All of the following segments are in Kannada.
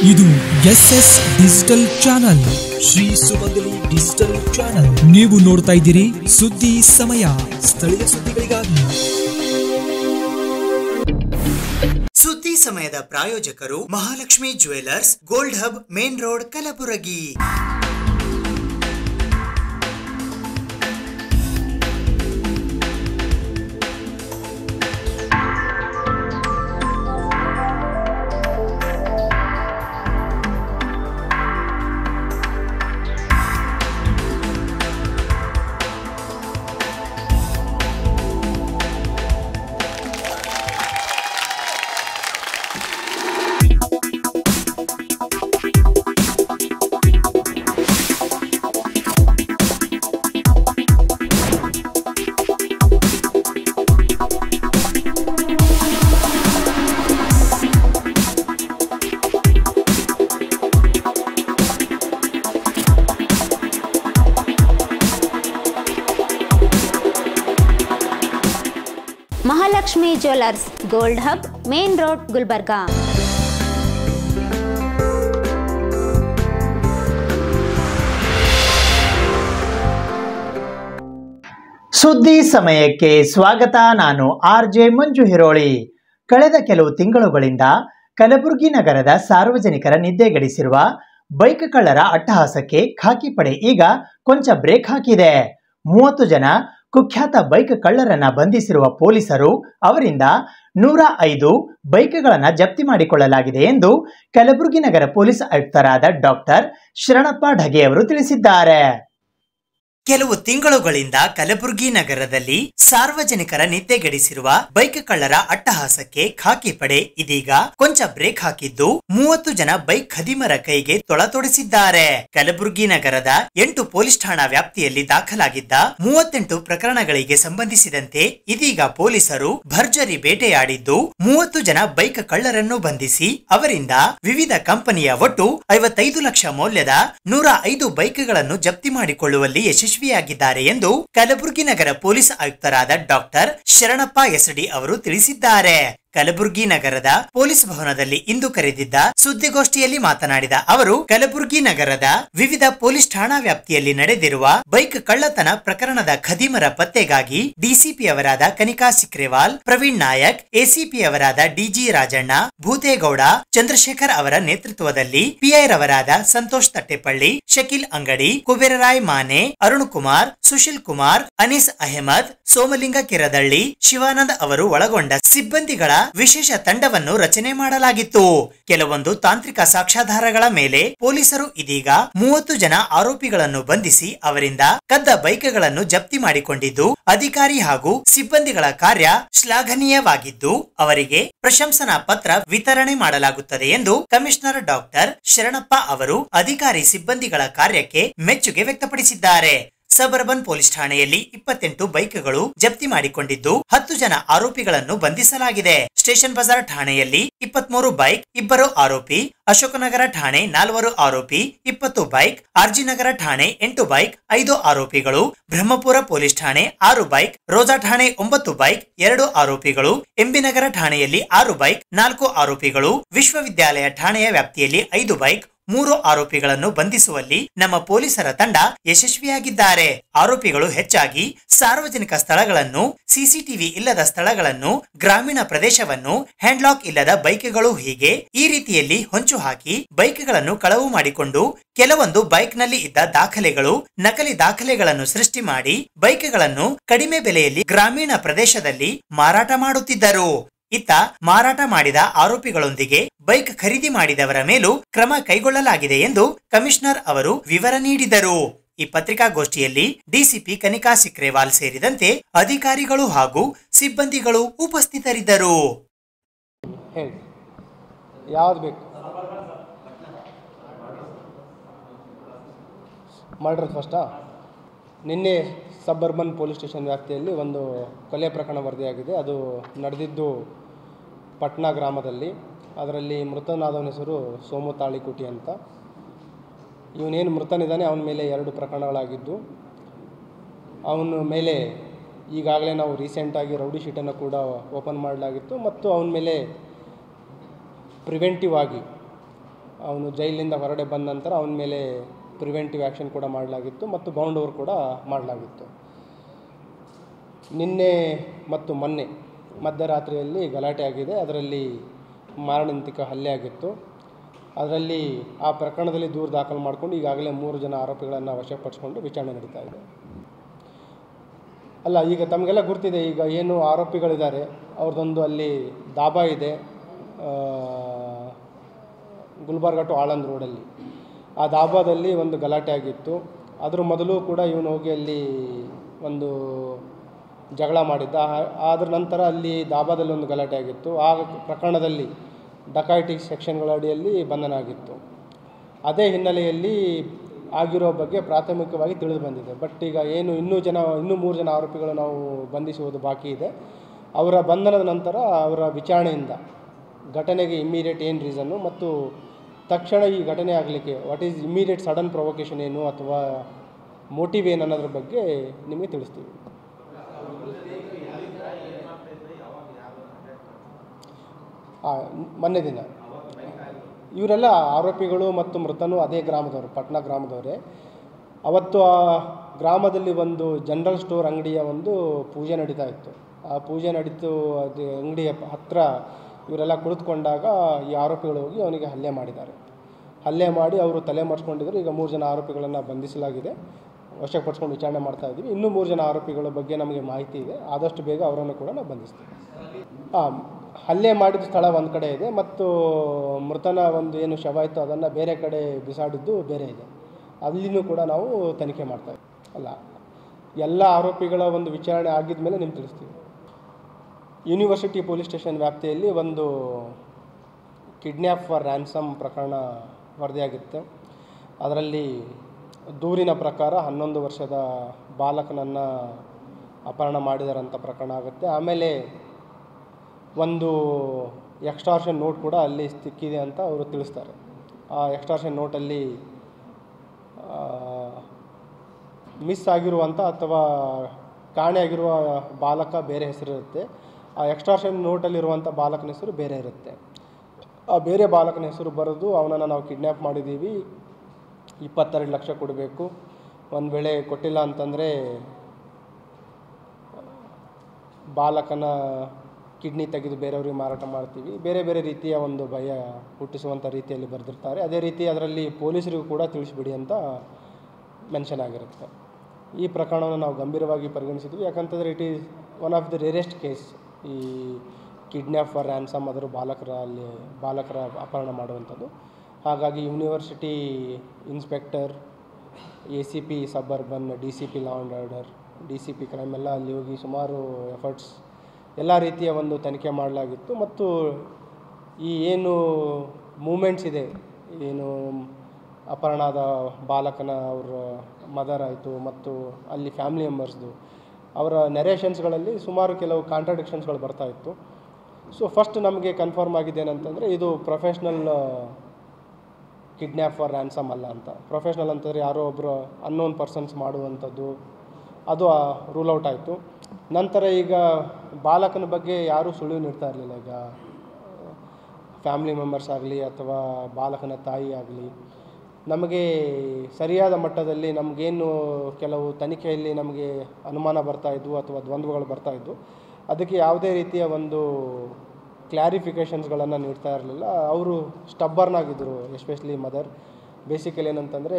ಇದು S S digital channel Shri Sumangali digital channel ನೀವು ನೋಡ್ತಾ ಇದ್ದೀರಿ ಸುದ್ದಿ ಸಮಯ ಸ್ಥಳೀಯ ಸುದ್ದಿಗಳಿಗಾಗಿ ಸುದ್ದಿ ಸಮಯದ ಪ್ರಾಯೋಜಕರು Mahalakshmi jewellers gold hub main road Kalaburagi Mahalakshmi jewellers gold hub main road Gulbarga ಸುದ್ದಿ ಸಮಯಕ್ಕೆ ಸ್ವಾಗತ ನಾನು ಆರ್ ಜೆ ಮಂಜು ಹಿರೋಳಿ ಕಳೆದ ಕೆಲವು ತಿಂಗಳುಗಳಿಂದ ಕಲಬುರಗಿ ನಗರದ ಸಾರ್ವಜನಿಕರ ನಿದ್ದೆಗೆಡಿಸಿರುವ ಬೈಕ್ ಕಳ್ಳರ ಅಟ್ಟಹಾಸಕ್ಕೆ ಖಾಕಿ ಪಡೆ ಈಗ ಕೊಂಚ ಬ್ರೇಕ್ ಹಾಕಿದೆ ಮೂವತ್ತು ಜನ ಕುಖ್ಯಾತ ಬೈಕ್ ಕಳ್ಳರನ್ನ ಬಂಧಿಸಿರುವ ಪೊಲೀಸರು ಅವರಿಂದ ನೂರ ಐದು ಬೈಕ್ಗಳನ್ನು ಜಪ್ತಿ ಮಾಡಿಕೊಳ್ಳಲಾಗಿದೆ ಎಂದು ಕಲಬುರಗಿ ನಗರ ಪೊಲೀಸ್ ಆಯುಕ್ತರಾದ ಡಾಕ್ಟರ್ ಶರಣಪ್ಪ ಢಗೆ ಅವರು ತಿಳಿಸಿದ್ದಾರೆ ಕೆಲವು ತಿಂಗಳುಗಳಿಂದ ಕಲಬುರಗಿ ನಗರದಲ್ಲಿ ಸಾರ್ವಜನಿಕರ ನಿದ್ದೆಗೆಡಿಸಿರುವ ಬೈಕ್ ಕಳ್ಳರ ಅಟ್ಟಹಾಸಕ್ಕೆ ಖಾಕಿ ಪಡೆ ಇದೀಗ ಕೊಂಚ ಬ್ರೇಕ್ ಹಾಕಿದ್ದು ಮೂವತ್ತು ಜನ ಬೈಕ್ ಖದೀಮರ ಕೈಗೆ ತೊಳತೊಡಿಸಿದ್ದಾರೆ ಕಲಬುರಗಿ ನಗರದ ಎಂಟು ಪೊಲೀಸ್ ಠಾಣಾ ವ್ಯಾಪ್ತಿಯಲ್ಲಿ ದಾಖಲಾಗಿದ್ದ ಮೂವತ್ತೆಂಟು ಪ್ರಕರಣಗಳಿಗೆ ಸಂಬಂಧಿಸಿದಂತೆ ಇದೀಗ ಪೊಲೀಸರು ಭರ್ಜರಿ ಬೇಟೆಯಾಡಿದ್ದು ಮೂವತ್ತು ಜನ ಬೈಕ್ ಕಳ್ಳರನ್ನು ಬಂಧಿಸಿ ಅವರಿಂದ ವಿವಿಧ ಕಂಪನಿಯ ಒಟ್ಟು ಐವತ್ತೈದು ಲಕ್ಷ ಮೌಲ್ಯದ ನೂರ ಐದು ಬೈಕ್ಗಳನ್ನು ಜಪ್ತಿ ಮಾಡಿಕೊಳ್ಳುವಲ್ಲಿ ಯಶಸ್ವಿಯಾಗಿದ್ದಾರೆ ಎಂದು ಕಲಬುರಗಿ ನಗರ ಪೊಲೀಸ್ ಆಯುಕ್ತರಾದ ಡಾಕ್ಟರ್ ಶರಣಪ್ಪ ಎಸಡಿ ಅವರು ತಿಳಿಸಿದ್ದಾರೆ ಕಲಬುರಗಿ ನಗರದ ಪೊಲೀಸ್ ಭವನದಲ್ಲಿ ಇಂದು ಕರೆದಿದ್ದ ಸುದ್ದಿಗೋಷ್ಠಿಯಲ್ಲಿ ಮಾತನಾಡಿದ ಅವರು ಕಲಬುರಗಿ ನಗರದ ವಿವಿಧ ಪೊಲೀಸ್ ಠಾಣಾ ವ್ಯಾಪ್ತಿಯಲ್ಲಿ ನಡೆದಿರುವ ಬೈಕ್ ಕಳ್ಳತನ ಪ್ರಕರಣದ ಖದೀಮರ ಪತ್ತೆಗಾಗಿ ಡಿಸಿಪಿ ಅವರಾದ ಕನಿಕಾ ಸಿಕ್ರೇವಾಲ್ ಪ್ರವೀಣ್ ನಾಯಕ್ ಎಸಿಪಿ ಅವರಾದ ಡಿಜಿ ರಾಜಣ್ಣ ಭೂತೇಗೌಡ ಚಂದ್ರಶೇಖರ್ ಅವರ ನೇತೃತ್ವದಲ್ಲಿ ಪಿಐ ರವರಾದ ಸಂತೋಷ್ ತಟ್ಟೆಪಳ್ಳಿ ಶಕೀಲ್ ಅಂಗಡಿ ಕುಬೇರರಾಯ್ ಮಾನೆ ಅರುಣ್ ಕುಮಾರ್ ಸುಶೀಲ್ ಕುಮಾರ್ ಅನೀಸ್ ಅಹಮದ್ ಸೋಮಲಿಂಗ ಕಿರದಳ್ಳಿ ಶಿವಾನಂದ್ ಅವರು ಒಳಗೊಂಡ ಸಿಬ್ಬಂದಿಗಳ ವಿಶೇಷ ತಂಡವನ್ನು ರಚನೆ ಮಾಡಲಾಗಿತ್ತು ಕೆಲವೊಂದು ತಾಂತ್ರಿಕ ಸಾಕ್ಷ್ಯಾಧಾರಗಳ ಮೇಲೆ ಪೊಲೀಸರು ಇದೀಗ ಮೂವತ್ತು ಜನ ಆರೋಪಿಗಳನ್ನು ಬಂಧಿಸಿ ಅವರಿಂದ ಕದ್ದ ಬೈಕ್ಗಳನ್ನು ಜಪ್ತಿ ಮಾಡಿಕೊಂಡಿದ್ದು ಅಧಿಕಾರಿ ಹಾಗೂ ಸಿಬ್ಬಂದಿಗಳ ಕಾರ್ಯ ಶ್ಲಾಘನೀಯವಾಗಿದ್ದು ಅವರಿಗೆ ಪ್ರಶಂಸನಾ ಪತ್ರ ವಿತರಣೆ ಮಾಡಲಾಗುತ್ತದೆ ಎಂದು ಕಮಿಷನರ್ ಡಾಕ್ಟರ್ ಶರಣಪ್ಪ ಅವರು ಅಧಿಕಾರಿ ಸಿಬ್ಬಂದಿಗಳ ಕಾರ್ಯಕ್ಕೆ ಮೆಚ್ಚುಗೆ ವ್ಯಕ್ತಪಡಿಸಿದ್ದಾರೆ ಸಬರ್ಬನ್ ಪೊಲೀಸ್ ಠಾಣೆಯಲ್ಲಿ ಇಪ್ಪತ್ತೆಂಟು ಬೈಕ್ಗಳು ಜಪ್ತಿ ಮಾಡಿಕೊಂಡಿದ್ದು ಹತ್ತು ಜನ ಆರೋಪಿಗಳನ್ನು ಬಂಧಿಸಲಾಗಿದೆ ಸ್ಟೇಷನ್ ಬಜಾರ್ ಠಾಣೆಯಲ್ಲಿ ಇಪ್ಪತ್ಮೂರು ಬೈಕ್ ಇಬ್ಬರು ಆರೋಪಿ ಅಶೋಕನಗರ ಠಾಣೆ ನಾಲ್ವರು ಆರೋಪಿ ಇಪ್ಪತ್ತು ಬೈಕ್ ಆರ್ಜಿನಗರ ಠಾಣೆ ಎಂಟು ಬೈಕ್ ಐದು ಆರೋಪಿಗಳು ಬ್ರಹ್ಮಪುರ ಪೊಲೀಸ್ ಠಾಣೆ ಆರು ಬೈಕ್ ರೋಜಾ ಠಾಣೆ ಒಂಬತ್ತು ಬೈಕ್ ಎರಡು ಆರೋಪಿಗಳು ಎಂಬಿನಗರ ಠಾಣೆಯಲ್ಲಿ ಆರು ಬೈಕ್ ನಾಲ್ಕು ಆರೋಪಿಗಳು ವಿಶ್ವವಿದ್ಯಾಲಯ ಠಾಣೆಯ ವ್ಯಾಪ್ತಿಯಲ್ಲಿ ಐದು ಬೈಕ್ ಮೂರು ಆರೋಪಿಗಳನ್ನು ಬಂಧಿಸುವಲ್ಲಿ ನಮ್ಮ ಪೊಲೀಸರ ತಂಡ ಯಶಸ್ವಿಯಾಗಿದ್ದಾರೆ ಆರೋಪಿಗಳು ಹೆಚ್ಚಾಗಿ ಸಾರ್ವಜನಿಕ ಸ್ಥಳಗಳನ್ನು ಸಿಸಿಟಿವಿ ಇಲ್ಲದ ಸ್ಥಳಗಳನ್ನು ಗ್ರಾಮೀಣ ಪ್ರದೇಶವನ್ನು ಹ್ಯಾಂಡ್ಲಾಕ್ ಇಲ್ಲದ ಬೈಕ್ಗಳು ಹೀಗೆ ಈ ರೀತಿಯಲ್ಲಿ ಹೊಂಚು ಹಾಕಿ ಬೈಕ್ಗಳನ್ನು ಕಳವು ಮಾಡಿಕೊಂಡು ಕೆಲವೊಂದು ಬೈಕ್ನಲ್ಲಿ ಇದ್ದ ದಾಖಲೆಗಳು ನಕಲಿ ದಾಖಲೆಗಳನ್ನು ಸೃಷ್ಟಿ ಮಾಡಿ ಬೈಕ್ಗಳನ್ನು ಕಡಿಮೆ ಬೆಲೆಯಲ್ಲಿ ಗ್ರಾಮೀಣ ಪ್ರದೇಶದಲ್ಲಿ ಮಾರಾಟ ಮಾಡುತ್ತಿದ್ದರು ಇತ್ತ ಮಾರಾಟ ಮಾಡಿದ ಆರೋಪಿಗಳೊಂದಿಗೆ ಬೈಕ್ ಖರೀದಿ ಮಾಡಿದವರ ಮೇಲೂ ಕ್ರಮ ಕೈಗೊಳ್ಳಲಾಗಿದೆ ಎಂದು ಕಮಿಷನರ್ ಅವರು ವಿವರ ನೀಡಿದರು ಈ ಪತ್ರಿಕಾಗೋಷ್ಠಿಯಲ್ಲಿ ಡಿಸಿಪಿ ಕನಿಕಾ ಸಿಕ್ರೇವಾಲ್ ಸೇರಿದಂತೆ ಅಧಿಕಾರಿಗಳು ಹಾಗೂ ಸಿಬ್ಬಂದಿಗಳು ಉಪಸ್ಥಿತರಿದ್ದರು ಹೇಳಿ ಯಾವ್ದು ಬೇಕು ಮರ್ಡರ್ ಫಸ್ಟಾ ನಿನ್ನೆ ಸಬರ್ಬನ್ ಪೊಲೀಸ್ ಸ್ಟೇಷನ್ ವ್ಯಾಪ್ತಿಯಲ್ಲಿ ಒಂದು ಕೊಲೆ ಪ್ರಕರಣ ವರದಿಯಾಗಿದೆ ಅದು ನಡೆದಿದ್ದು ಪಟ್ನಾ ಗ್ರಾಮದಲ್ಲಿ ಅದರಲ್ಲಿ ಮೃತನಾದವನ ಹೆಸರು ಸೋಮು ತಾಳಿಕುಟಿ ಅಂತ ಇವನೇನು ಮೃತನಿದ್ದಾನೆ ಅವನ ಮೇಲೆ ಎರಡು ಪ್ರಕರಣಗಳಾಗಿದ್ದು ಅವನ ಮೇಲೆ ಈಗಾಗಲೇ ನಾವು ರೀಸೆಂಟಾಗಿ ರೌಡಿ ಶೀಟನ್ನು ಕೂಡ ಓಪನ್ ಮಾಡಲಾಗಿತ್ತು ಮತ್ತು ಅವನ ಮೇಲೆ ಪ್ರಿವೆಂಟಿವ್ ಆಗಿ ಅವನು ಜೈಲಿನಿಂದ ಹೊರಗಡೆ ಬಂದ ನಂತರ ಅವನ ಮೇಲೆ ಪ್ರಿವೆಂಟಿವ್ ಆ್ಯಕ್ಷನ್ ಕೂಡ ಮಾಡಲಾಗಿತ್ತು ಮತ್ತು ಬೌಂಡ್ ಓವರ್ ಕೂಡ ಮಾಡಲಾಗಿತ್ತು ನಿನ್ನೆ ಮತ್ತು ಮೊನ್ನೆ ಮಧ್ಯರಾತ್ರಿಯಲ್ಲಿ ಗಲಾಟೆ ಆಗಿದೆ ಅದರಲ್ಲಿ ಮಾರಣಾಂತಿಕ ಹಲ್ಲೆ ಆಗಿತ್ತು ಅದರಲ್ಲಿ ಆ ಪ್ರಕರಣದಲ್ಲಿ ದೂರು ದಾಖಲು ಮಾಡಿಕೊಂಡು ಈಗಾಗಲೇ ಮೂರು ಜನ ಆರೋಪಿಗಳನ್ನು ವಶಪಡಿಸಿಕೊಂಡು ವಿಚಾರಣೆ ನಡೀತಾ ಇದೆ ಅಲ್ಲ ಈಗ ತಮಗೆಲ್ಲ ಗುರ್ತಿದೆ ಈಗ ಏನು ಆರೋಪಿಗಳಿದ್ದಾರೆ ಅವ್ರದ್ದೊಂದು ಅಲ್ಲಿ ದಾಬಾ ಇದೆ ಆ, ಗುಲ್ಬರ್ಗ ಟು ಆಳಂದ್ ರೋಡಲ್ಲಿ ಆ ದಾಬಾದಲ್ಲಿ ಒಂದು ಗಲಾಟೆ ಆಗಿತ್ತು ಅದ್ರ ಮೊದಲು ಕೂಡ ಇವನು ಹೋಗಿ ಅಲ್ಲಿ ಒಂದು ಜಗಳ ಮಾಡಿದ್ದ ಆ- ಅದ್ರ ನಂತರ ಅಲ್ಲಿ ದಾಬಾದಲ್ಲಿ ಒಂದು ಗಲಾಟೆ ಆಗಿತ್ತು ಆ ಪ್ರಕರಣದಲ್ಲಿ ಡಕಾಯಿಟಿ ಸೆಕ್ಷನ್ಗಳ ಅಡಿಯಲ್ಲಿ ಬಂಧನ ಆಗಿತ್ತು ಅದೇ ಹಿನ್ನೆಲೆಯಲ್ಲಿ ಆಗಿರೋ ಬಗ್ಗೆ ಪ್ರಾಥಮಿಕವಾಗಿ ತಿಳಿದು ಬಂದಿದೆ ಬಟ್ ಈಗ ಏನು ಇನ್ನೂ ಜನ ಇನ್ನೂ ಮೂರು ಜನ ಆರೋಪಿಗಳು ನಾವು ಬಂಧಿಸುವುದು ಬಾಕಿ ಇದೆ ಅವರ ಬಂಧನದ ನಂತರ ಅವರ ವಿಚಾರಣೆಯಿಂದ ಘಟನೆಗೆ ಇಮ್ಮಿಡಿಯೇಟ್ ಏನು ರೀಸನ್ನು ಮತ್ತು ತಕ್ಷಣ ಈ ಘಟನೆ ಆಗಲಿಕ್ಕೆ what is immediate sudden provocation ಏನು ಅಥವಾ ಮೋಟಿವ್ ಏನು ಅನ್ನೋದ್ರ ಬಗ್ಗೆ ನಿಮಗೆ ತಿಳಿಸ್ತೀವಿ ಆ, ಮೊನ್ನೆ ದಿನ ಇವರೆಲ್ಲ ಆರೋಪಿಗಳು ಮತ್ತು ಮೃತನು ಅದೇ ಗ್ರಾಮದವರು ಪಟ್ನಾ ಗ್ರಾಮದವರೇ ಅವತ್ತು ಆ ಗ್ರಾಮದಲ್ಲಿ ಒಂದು ಜನರಲ್ ಸ್ಟೋರ್ ಅಂಗಡಿಯ ಒಂದು ಪೂಜೆ ನಡೀತಾ ಇತ್ತು ಆ ಪೂಜೆ ನಡೀತು ಅದು ಅಂಗಡಿಯ ಹತ್ತಿರ ಇವರೆಲ್ಲ ಕುಳಿತುಕೊಂಡಾಗ ಈ ಆರೋಪಿಗಳು ಹೋಗಿ ಅವನಿಗೆ ಹಲ್ಲೆ ಮಾಡಿದ್ದಾರೆ ಹಲ್ಲೆ ಮಾಡಿ ಅವರು ತಲೆ ಮರೆಸ್ಕೊಂಡಿದ್ರು ಈಗ ಮೂರು ಜನ ಆರೋಪಿಗಳನ್ನು ಬಂಧಿಸಲಾಗಿದೆ ವಶಪಡಿಸ್ಕೊಂಡು ವಿಚಾರಣೆ ಮಾಡ್ತಾ ಇದ್ದೀವಿ ಇನ್ನೂ ಮೂರು ಜನ ಆರೋಪಿಗಳ ಬಗ್ಗೆ ನಮಗೆ ಮಾಹಿತಿ ಇದೆ ಆದಷ್ಟು ಬೇಗ ಅವರನ್ನು ಕೂಡ ನಾವು ಬಂಧಿಸ್ತೀವಿ ಹಾಂ ಹಲ್ಲೆ ಮಾಡಿದ ಸ್ಥಳ ಒಂದು ಕಡೆ ಇದೆ ಮತ್ತು ಮೃತನ ಒಂದು ಏನು ಶವ ಇತ್ತು ಅದನ್ನು ಬೇರೆ ಕಡೆ ಬಿಸಾಡಿದ್ದು ಬೇರೆ ಇದೆ ಅಲ್ಲಿನೂ ಕೂಡ ನಾವು ತನಿಖೆ ಮಾಡ್ತಾ ಇದ್ದೀವಿ ಅಲ್ಲ ಎಲ್ಲ ಆರೋಪಿಗಳ ಒಂದು ವಿಚಾರಣೆ ಆಗಿದ ಮೇಲೆ ನಿಮ್ಗೆ ತಿಳಿಸ್ತೀವಿ ಯೂನಿವರ್ಸಿಟಿ ಪೊಲೀಸ್ ಸ್ಟೇಷನ್ ವ್ಯಾಪ್ತಿಯಲ್ಲಿ ಒಂದು ಕಿಡ್ನ್ಯಾಪ್ ಫಾರ್ ರ್ಯಾನ್ಸಮ್ ಪ್ರಕರಣ ವರದಿಯಾಗಿತ್ತು ಅದರಲ್ಲಿ ದೂರಿನ ಪ್ರಕಾರ ಹನ್ನೊಂದು ವರ್ಷದ ಬಾಲಕನನ್ನು ಅಪಹರಣ ಮಾಡಿದಾರಂಥ ಪ್ರಕರಣ ಆಗುತ್ತೆ ಆಮೇಲೆ ಒಂದು ಎಕ್ಸ್ಟಾರ್ಷನ್ ನೋಟ್ ಕೂಡ ಅಲ್ಲಿ ಸಿಕ್ಕಿದೆ ಅಂತ ಅವರು ತಿಳಿಸ್ತಾರೆ ಆ ಎಕ್ಸ್ಟಾರ್ಷನ್ ನೋಟಲ್ಲಿ ಮಿಸ್ ಆಗಿರುವಂಥ ಅಥವಾ ಕಾಣೆಯಾಗಿರುವ ಬಾಲಕ ಬೇರೆ ಹೆಸರಿರುತ್ತೆ ಆ ಎಕ್ಸ್ಟಾರ್ಷನ್ ನೋಟಲ್ಲಿರುವಂಥ ಬಾಲಕನ ಹೆಸರು ಬೇರೆ ಇರುತ್ತೆ ಆ ಬೇರೆ ಬಾಲಕನ ಹೆಸರು ಬರೆದು ಅವನನ್ನು ನಾವು ಕಿಡ್ನ್ಯಾಪ್ ಮಾಡಿದ್ದೀವಿ ಇಪ್ಪತ್ತೆರಡು ಲಕ್ಷ ಕೊಡಬೇಕು ಒಂದು ವೇಳೆ ಕೊಟ್ಟಿಲ್ಲ ಅಂತಂದರೆ ಬಾಲಕನ ಕಿಡ್ನಿ ತೆಗೆದು ಬೇರೆಯವ್ರಿಗೆ ಮಾರಾಟ ಮಾಡ್ತೀವಿ ಬೇರೆ ಬೇರೆ ರೀತಿಯ ಒಂದು ಭಯ ಹುಟ್ಟಿಸುವಂಥ ರೀತಿಯಲ್ಲಿ ಬರೆದಿರ್ತಾರೆ ಅದೇ ರೀತಿ ಅದರಲ್ಲಿ ಪೊಲೀಸರಿಗೂ ಕೂಡ ತಿಳಿಸ್ಬಿಡಿ ಅಂತ ಮೆನ್ಷನ್ ಆಗಿರುತ್ತೆ ಈ ಪ್ರಕರಣವನ್ನು ನಾವು ಗಂಭೀರವಾಗಿ ಪರಿಗಣಿಸಿದ್ವಿ ಯಾಕಂತಂದರೆ it is one of the rarest case ಈ ಕಿಡ್ನ್ಯಾಪ್ ಫಾರ್ ರ್ಯಾನ್ಸಮ್ ಅದರ ಬಾಲಕರ ಅಲ್ಲಿ ಬಾಲಕರ ಅಪಹರಣ ಮಾಡುವಂಥದ್ದು ಹಾಗಾಗಿ university inspector A C P suburban D C P law and order D C P crime ಎಲ್ಲ ಅಲ್ಲಿ ಹೋಗಿ ಸುಮಾರು ಎಫರ್ಟ್ಸ್ ಎಲ್ಲ ರೀತಿಯ ಒಂದು ತನಿಖೆ ಮಾಡಲಾಗಿತ್ತು ಮತ್ತು ಈ ಏನು ಮೂಮೆಂಟ್ಸ್ ಇದೆ ಏನು ಅಪಹರಣದ ಬಾಲಕನ ಅವರ ಮದರ್ ಆಯಿತು ಮತ್ತು ಅಲ್ಲಿ ಫ್ಯಾಮಿಲಿ ಮೆಂಬರ್ಸ್ದು ಅವರ ನೆರೇಷನ್ಸ್ಗಳಲ್ಲಿ ಸುಮಾರು ಕೆಲವು ಕಾಂಟ್ರಡಿಕ್ಷನ್ಸ್ಗಳು ಬರ್ತಾ ಇತ್ತು ಸೊ ಫಸ್ಟ್ ನಮಗೆ ಕನ್ಫರ್ಮ್ ಆಗಿದೆ ಏನಂತಂದರೆ ಇದು ಪ್ರೊಫೆಷ್ನಲ್ ಕಿಡ್ನ್ಯಾಪ್ ಫಾರ್ ರ್ಯಾನ್ಸಮ್ ಅಲ್ಲ ಅಂತ ಪ್ರೊಫೆಷ್ನಲ್ ಅಂತಂದರೆ ಯಾರೋ ಒಬ್ಬರು ಅನ್ನೋನ್ ಪರ್ಸನ್ಸ್ ಮಾಡುವಂಥದ್ದು ಅದು ರೂಲ್ ಔಟ್ ಆಯಿತು ನಂತರ ಈಗ ಬಾಲಕನ ಬಗ್ಗೆ ಯಾರೂ ಸುಳಿವು ನೀಡ್ತಾ ಇರಲಿಲ್ಲ ಈಗ ಫ್ಯಾಮಿಲಿ ಮೆಂಬರ್ಸ್ ಆಗಲಿ ಅಥವಾ ಬಾಲಕನ ತಾಯಿ ಆಗಲಿ ನಮಗೆ ಸರಿಯಾದ ಮಟ್ಟದಲ್ಲಿ ನಮಗೇನು ಕೆಲವು ತನಿಖೆಯಲ್ಲಿ ನಮಗೆ ಅನುಮಾನ ಬರ್ತಾ ಇದ್ವು ಅಥವಾ ದ್ವಂದ್ವಗಳು ಬರ್ತಾ ಇದ್ವು ಅದಕ್ಕೆ ಯಾವುದೇ ರೀತಿಯ ಒಂದು ಕ್ಲಾರಿಫಿಕೇಷನ್ಸ್ಗಳನ್ನು ನೀಡ್ತಾ ಇರಲಿಲ್ಲ ಅವರು ಸ್ಟಬ್ಬರ್ನ್ ಆಗಿದ್ದರು ಎಸ್ಪೆಷಲಿ ಮದರ್ ಬೇಸಿಕಲಿ ಏನಂತಂದರೆ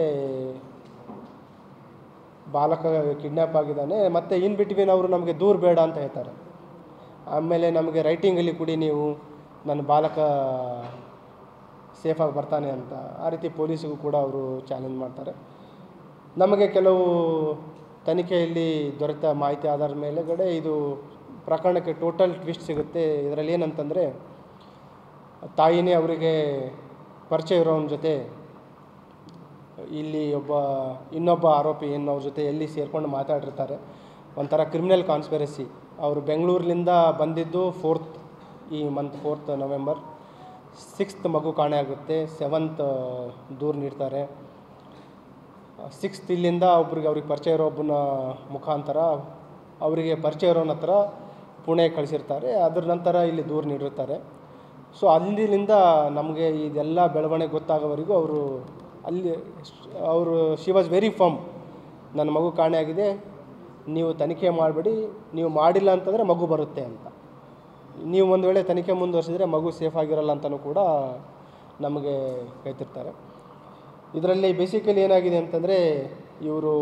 ಬಾಲಕ ಕಿಡ್ನ್ಯಾಪ್ ಆಗಿದ್ದಾನೆ ಮತ್ತು ಇನ್ ಬಿಟ್ವೀನ್ ಅವರು ನಮಗೆ ದೂರ ಬೇಡ ಅಂತ ಹೇಳ್ತಾರೆ ಆಮೇಲೆ ನಮಗೆ ರೈಟಿಂಗಲ್ಲಿ ಕೊಡಿ ನೀವು ನನ್ನ ಬಾಲಕ ಸೇಫಾಗಿ ಬರ್ತಾನೆ ಅಂತ ಆ ರೀತಿ ಪೊಲೀಸಿಗೂ ಕೂಡ ಅವರು ಚಾಲೆಂಜ್ ಮಾಡ್ತಾರೆ ನಮಗೆ ಕೆಲವು ತನಿಖೆಯಲ್ಲಿ ದೊರೆತ ಮಾಹಿತಿ ಆಧಾರದ ಮೇಲೆಗಡೆ ಇದು ಪ್ರಕರಣಕ್ಕೆ ಟೋಟಲ್ ಟ್ವಿಸ್ಟ್ ಸಿಗುತ್ತೆ ಇದರಲ್ಲಿ ಏನಂತಂದರೆ ತಾಯಿನೇ ಅವರಿಗೆ ಪರಿಚಯ ಇರೋವನ ಜೊತೆ ಇಲ್ಲಿ ಒಬ್ಬ ಇನ್ನೊಬ್ಬ ಆರೋಪಿ ಏನು ಅವ್ರ ಜೊತೆ ಎಲ್ಲಿ ಸೇರ್ಕೊಂಡು ಮಾತಾಡಿರ್ತಾರೆ ಒಂಥರ ಕ್ರಿಮಿನಲ್ ಕಾನ್ಸ್ಪಿರಸಿ ಅವರು ಬೆಂಗಳೂರಿನಿಂದ ಬಂದಿದ್ದು ಫೋರ್ತ್ ಈ ಮಂತ್ ಫೋರ್ತ್ ನವೆಂಬರ್ ಸಿಕ್ಸ್ತ್ ಮಗು ಕಾಣೆ ಆಗುತ್ತೆ ಸೆವೆಂತ್ ದೂರು ನೀಡ್ತಾರೆ ಸಿಕ್ಸ್ತ್ ಇಲ್ಲಿಂದ ಒಬ್ರಿಗೆ ಅವ್ರಿಗೆ ಪರಿಚಯ ಇರೋ ಒಬ್ಬನ ಮುಖಾಂತರ ಅವರಿಗೆ ಪರಿಚಯ ಇರೋನ ಹತ್ರ ಪುಣೆ ಕಳಿಸಿರ್ತಾರೆ ಅದ್ರ ನಂತರ ಇಲ್ಲಿ ದೂರು ನೀಡಿರ್ತಾರೆ ಸೊ ಅಂದಿನಿಂದ ನಮಗೆ ಇದೆಲ್ಲ ಬೆಳವಣಿಗೆ ಗೊತ್ತಾಗೋವರೆಗೂ ಅವರು ಅಲ್ಲಿ ಅವರು ಶಿ ವಾಸ್ ವೆರಿ ಫರ್ಮ್ ನನ್ನ ಮಗು ಕಾಣೆಯಾಗಿದೆ ನೀವು ತನಿಖೆ ಮಾಡಬೇಡಿ ನೀವು ಮಾಡಿಲ್ಲ ಅಂತಂದರೆ ಮಗು ಬರುತ್ತೆ ಅಂತ ನೀವು ಒಂದು ವೇಳೆ ತನಿಖೆ ಮುಂದುವರಿಸಿದ್ರೆ ಮಗು ಸೇಫ್ ಆಗಿರಲ್ಲ ಅಂತಲೂ ಕೂಡ ನಮಗೆ ಹೇಳ್ತಿರ್ತಾರೆ ಇದರಲ್ಲಿ ಬೇಸಿಕಲಿ ಏನಾಗಿದೆ ಅಂತಂದರೆ ಇವರು